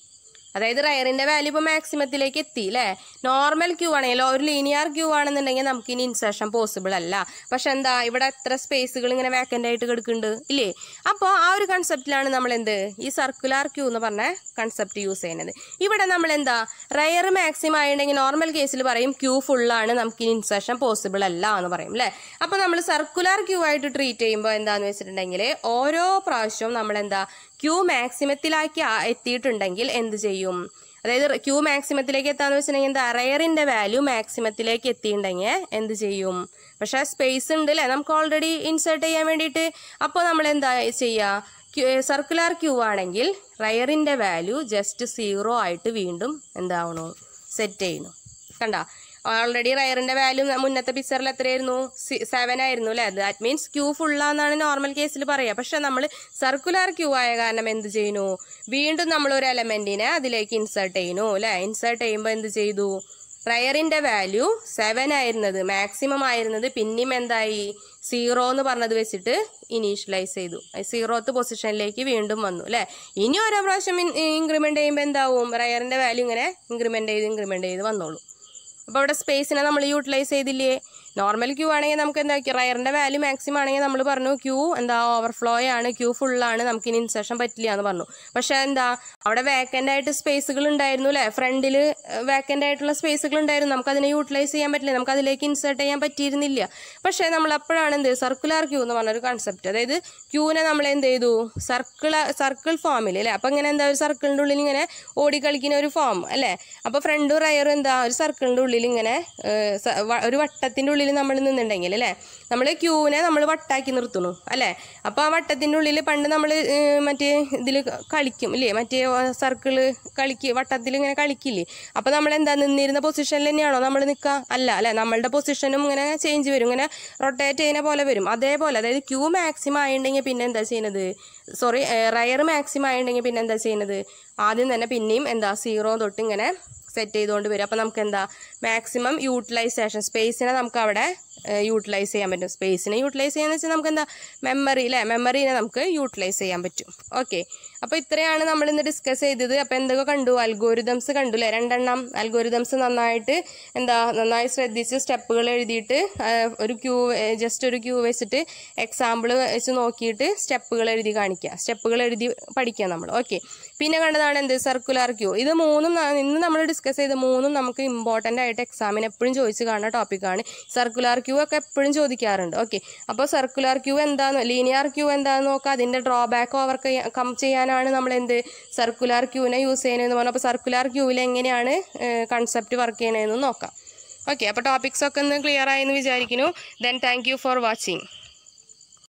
അതായത് റയറിന്റെ വാല്യൂ ഇപ്പോൾ മാക്സിമത്തിലേക്ക് എത്തി അല്ലേ നോർമൽ ക്യൂ ആണെങ്കിൽ ഒരു ലീനിയർ ക്യൂ ആണെന്നുണ്ടെങ്കിൽ നമുക്ക് ഇനി ഇൻസേഷൻ പോസിബിൾ അല്ല പക്ഷെ എന്താ ഇവിടെ എത്ര സ്പേസുകൾ ഇങ്ങനെ വേക്കൻ്റ് ആയിട്ട് കിടക്കുന്നുണ്ട് ഇല്ലേ അപ്പോൾ ആ ഒരു കൺസെപ്റ്റിലാണ് നമ്മൾ എന്ത് ഈ സർക്കുലർ ക്യൂ എന്ന് പറഞ്ഞ കൺസെപ്റ്റ് യൂസ് ചെയ്യുന്നത് ഇവിടെ നമ്മൾ എന്താ റയർ മാക്സിമം ആയിട്ടുണ്ടെങ്കിൽ നോർമൽ കേസിൽ പറയും ക്യൂ ഫുള്ളാണ് നമുക്ക് ഇനി ഇൻസേഷൻ പോസിബിൾ അല്ല എന്ന് പറയും അല്ലേ അപ്പോൾ നമ്മൾ സർക്കുലർ ക്യൂ ആയിട്ട് ട്രീറ്റ് ചെയ്യുമ്പോൾ എന്താന്ന് വെച്ചിട്ടുണ്ടെങ്കിൽ ഓരോ പ്രാവശ്യവും നമ്മൾ എന്താ ക്യൂ മാക്സിമത്തിലാക്കി ആ- എത്തിയിട്ടുണ്ടെങ്കിൽ എന്ത് ചെയ്യും അതായത് ക്യൂ മാക്സിമത്തിലേക്ക് എത്താന്ന് വെച്ചിട്ടുണ്ടെങ്കിൽ എന്താ റയറിന്റെ വാല്യൂ മാക്സിമത്തിലേക്ക് എത്തിയിട്ടുണ്ടെങ്കിൽ എന്ത് ചെയ്യും പക്ഷെ സ്പേസ് ഉണ്ട് അല്ലേ നമുക്ക് ഓൾറെഡി ഇൻസേർട്ട് ചെയ്യാൻ വേണ്ടിയിട്ട് അപ്പോൾ നമ്മൾ എന്താ ചെയ്യുക സർക്കുലർ ക്യൂ ആണെങ്കിൽ റയറിന്റെ വാല്യൂ ജസ്റ്റ് സീറോ ആയിട്ട് വീണ്ടും എന്താവണു സെറ്റ് ചെയ്യുന്നു കണ്ട ഓൾറെഡി റയറിന്റെ വാല്യൂ മുന്നത്തെ പിക്ചറിൽ എത്രയായിരുന്നു സെവൻ ആയിരുന്നു അല്ലേ ദാറ്റ് മീൻസ് ക്യൂ ഫുള്ളാന്നാണ് നോർമൽ കേസിൽ പറയുക പക്ഷെ നമ്മൾ സർക്കുലർ ക്യൂ ആയ കാരണം എന്ത് ചെയ്യുന്നു വീണ്ടും നമ്മൾ ഒരു എലമെന്റിനെ അതിലേക്ക് ഇൻസേർട്ട് ചെയ്യുന്നു അല്ലേ ഇൻസേർട്ട് ചെയ്യുമ്പോൾ എന്ത് ചെയ്തു റയറിന്റെ വാല്യൂ സെവൻ ആയിരുന്നത് മാക്സിമം ആയിരുന്നത് പിന്നെയും എന്തായി സീറോ എന്ന് പറഞ്ഞത് വെച്ചിട്ട് ഇനീഷ്യലൈസ് ചെയ്തു സീറോത്ത് പൊസിഷനിലേക്ക് വീണ്ടും വന്നു അല്ലേ ഇനി ഓരോ പ്രാവശ്യം ഇൻക്രിമെന്റ് ചെയ്യുമ്പോൾ എന്താവും റയറിന്റെ വാല്യൂ ഇങ്ങനെ ഇൻക്രിമെന്റ് ചെയ്ത് ഇൻക്രിമെന്റ് ചെയ്ത് വന്നോളൂ അപ്പോൾ അവിടെ സ്പേസിനെ നമ്മൾ യൂട്ടിലൈസ് ചെയ്തില്ലേ നോർമൽ ക്യൂ ആണെങ്കിൽ നമുക്ക് എന്താ റയറിന്റെ വാല്യൂ മാക്സിമം ആണെങ്കിൽ നമ്മൾ പറഞ്ഞു ക്യൂ എന്താ ഓവർഫ്ലോ ആണ് ക്യൂ ഫുള്ളാണ് നമുക്ക് ഇനി ഇൻസെഷൻ പറ്റില്ല എന്ന് പറഞ്ഞു പക്ഷെ എന്താ അവിടെ വേക്കൻ്റ് ആയിട്ട് സ്പേസുകൾ ഉണ്ടായിരുന്നു അല്ലേ ഫ്രണ്ടിൽ വേക്കൻ്റ് ആയിട്ടുള്ള സ്പേസുകൾ ഉണ്ടായിരുന്നു നമുക്ക് അതിനെ യൂട്ടിലൈസ് ചെയ്യാൻ പറ്റില്ല നമുക്ക് അതിലേക്ക് ഇൻസേർട്ട് ചെയ്യാൻ പറ്റിയിരുന്നില്ല പക്ഷേ നമ്മൾ അപ്പോഴാണ് എന്ത് സർക്കുലർ ക്യൂ എന്ന് പറഞ്ഞൊരു കൺസെപ്റ്റ് അതായത് ക്യൂവിനെ നമ്മൾ എന്ത് ചെയ്തു സർക്കിൾ സർക്കിൾ ഫോമിൽ അല്ലേ അപ്പം ഇങ്ങനെ എന്താ ഒരു സർക്കിളിൻ്റെ ഉള്ളിൽ ഇങ്ങനെ ഓടിക്കളിക്കുന്ന ഒരു ഫോം അല്ലേ അപ്പോൾ ഫ്രണ്ടും റയറും എന്താ ഒരു സർക്കിളിൻ്റെ ഉള്ളിൽ ഇങ്ങനെ ഏഹ്, സ- വ- ഒരു വട്ടത്തിൻ്റെ ഉള്ളിൽ നമ്മൾ നിന്നുണ്ടെങ്കിൽ അല്ലേ നമ്മൾ ക്യൂവിനെ നമ്മൾ വട്ടാക്കി നിർത്തുന്നു അല്ലേ അപ്പോൾ ആ വട്ടത്തിൻ്റെ ഉള്ളിൽ പണ്ട് നമ്മൾ മറ്റേ ഇതിൽ കളിക്കും ഇല്ലേ മറ്റേ സർക്കിള് കളിക്ക് വട്ടത്തിൽ ഇങ്ങനെ കളിക്കില്ലേ അപ്പോൾ നമ്മൾ എന്താ നിന്നിരുന്ന പൊസിഷനിൽ തന്നെയാണോ നമ്മൾ നിൽക്കുക അല്ല അല്ലേ നമ്മളുടെ പൊസിഷനും ഇങ്ങനെ ചേഞ്ച് വരും ഇങ്ങനെ റൊട്ടേറ്റ് ചെയ്യുന്ന പോലെ വരും അതേപോലെ അതായത് ക്യൂ മാക്സിമം ആയിട്ടുണ്ടെങ്കിൽ പിന്നെ എന്താ ചെയ്യുന്നത് സോറി റയർ മാക്സിമം ആയിട്ടുണ്ടെങ്കിൽ പിന്നെ എന്താ ചെയ്യുന്നത് ആദ്യം തന്നെ പിന്നെയും എന്താ സീറോ തൊട്ട് ഇങ്ങനെ സെറ്റ് ചെയ്തുകൊണ്ട് വരും അപ്പോൾ നമുക്ക് എന്താ മാക്സിമം യൂട്ടിലൈസേഷൻ സ്പേസിനെ നമുക്ക് അവിടെ യൂട്ടിലൈസ് ചെയ്യാൻ പറ്റും സ്പേസിനെ യൂട്ടിലൈസ് ചെയ്യാന്ന് വെച്ചാൽ നമുക്ക് എന്താ മെമ്മറി അല്ലേ മെമ്മറീനെ നമുക്ക് യൂട്ടിലൈസ് ചെയ്യാൻ പറ്റും ഓക്കെ അപ്പോൾ ഇത്രയാണ് നമ്മൾ ഇന്ന് ഡിസ്കസ് ചെയ്തത് അപ്പോൾ എന്തൊക്കെ കണ്ടു അൽഗോരിതംസ് കണ്ടു അല്ലേ രണ്ടെണ്ണം അൽഗോരിതംസ് നന്നായിട്ട് എന്താ നന്നായി ശ്രദ്ധിച്ച് സ്റ്റെപ്പുകൾ എഴുതിയിട്ട് ആ, ഒരു ക്യൂ ജസ്റ്റ് ഒരു ക്യൂ വെച്ചിട്ട് എക്സാമ്പിൾ വെച്ച് നോക്കിയിട്ട് സ്റ്റെപ്പുകൾ എഴുതി കാണിക്കുക സ്റ്റെപ്പുകൾ എഴുതി പഠിക്കുക നമ്മൾ ഓക്കെ പിന്നെ കണ്ടതാണ് എന്ത് സർക്കുലർ ക്യൂ ഇത് മൂന്നും ന- ഇന്ന് നമ്മൾ ഡിസ്കസ് ചെയ്ത മൂന്നും നമുക്ക് ഇമ്പോർട്ടൻ്റ് ആയിട്ട് എക്സാമിന് എപ്പോഴും ചോദിച്ച് കാണുന്ന ടോപ്പിക്കാണ് സർക്കുലർ ക്യൂ ഒക്കെ എപ്പോഴും ചോദിക്കാറുണ്ട് ഓക്കെ അപ്പോൾ സർക്കുലർ ക്യൂ എന്താന്ന് ലീനിയർ ക്യൂ എന്താന്ന് നോക്കുക അതിൻ്റെ ഡ്രോബാക്ക് ഓവർ കം ചെയ്യാനാണ് നമ്മൾ എന്ത് സർക്കുലർ ക്യൂവിനെ യൂസ് ചെയ്യുന്നതെന്ന് പറഞ്ഞാൽ അപ്പോൾ സർക്കുലർ ക്യൂവിൽ എങ്ങനെയാണ് കൺസെപ്റ്റ് വർക്ക് ചെയ്യണതെന്ന് നോക്കാം ഓക്കെ അപ്പോൾ ടോപ്പിക്സ് ഒക്കെ ഒന്ന് ക്ലിയർ ആയെന്ന് വിചാരിക്കുന്നു then thank you for watching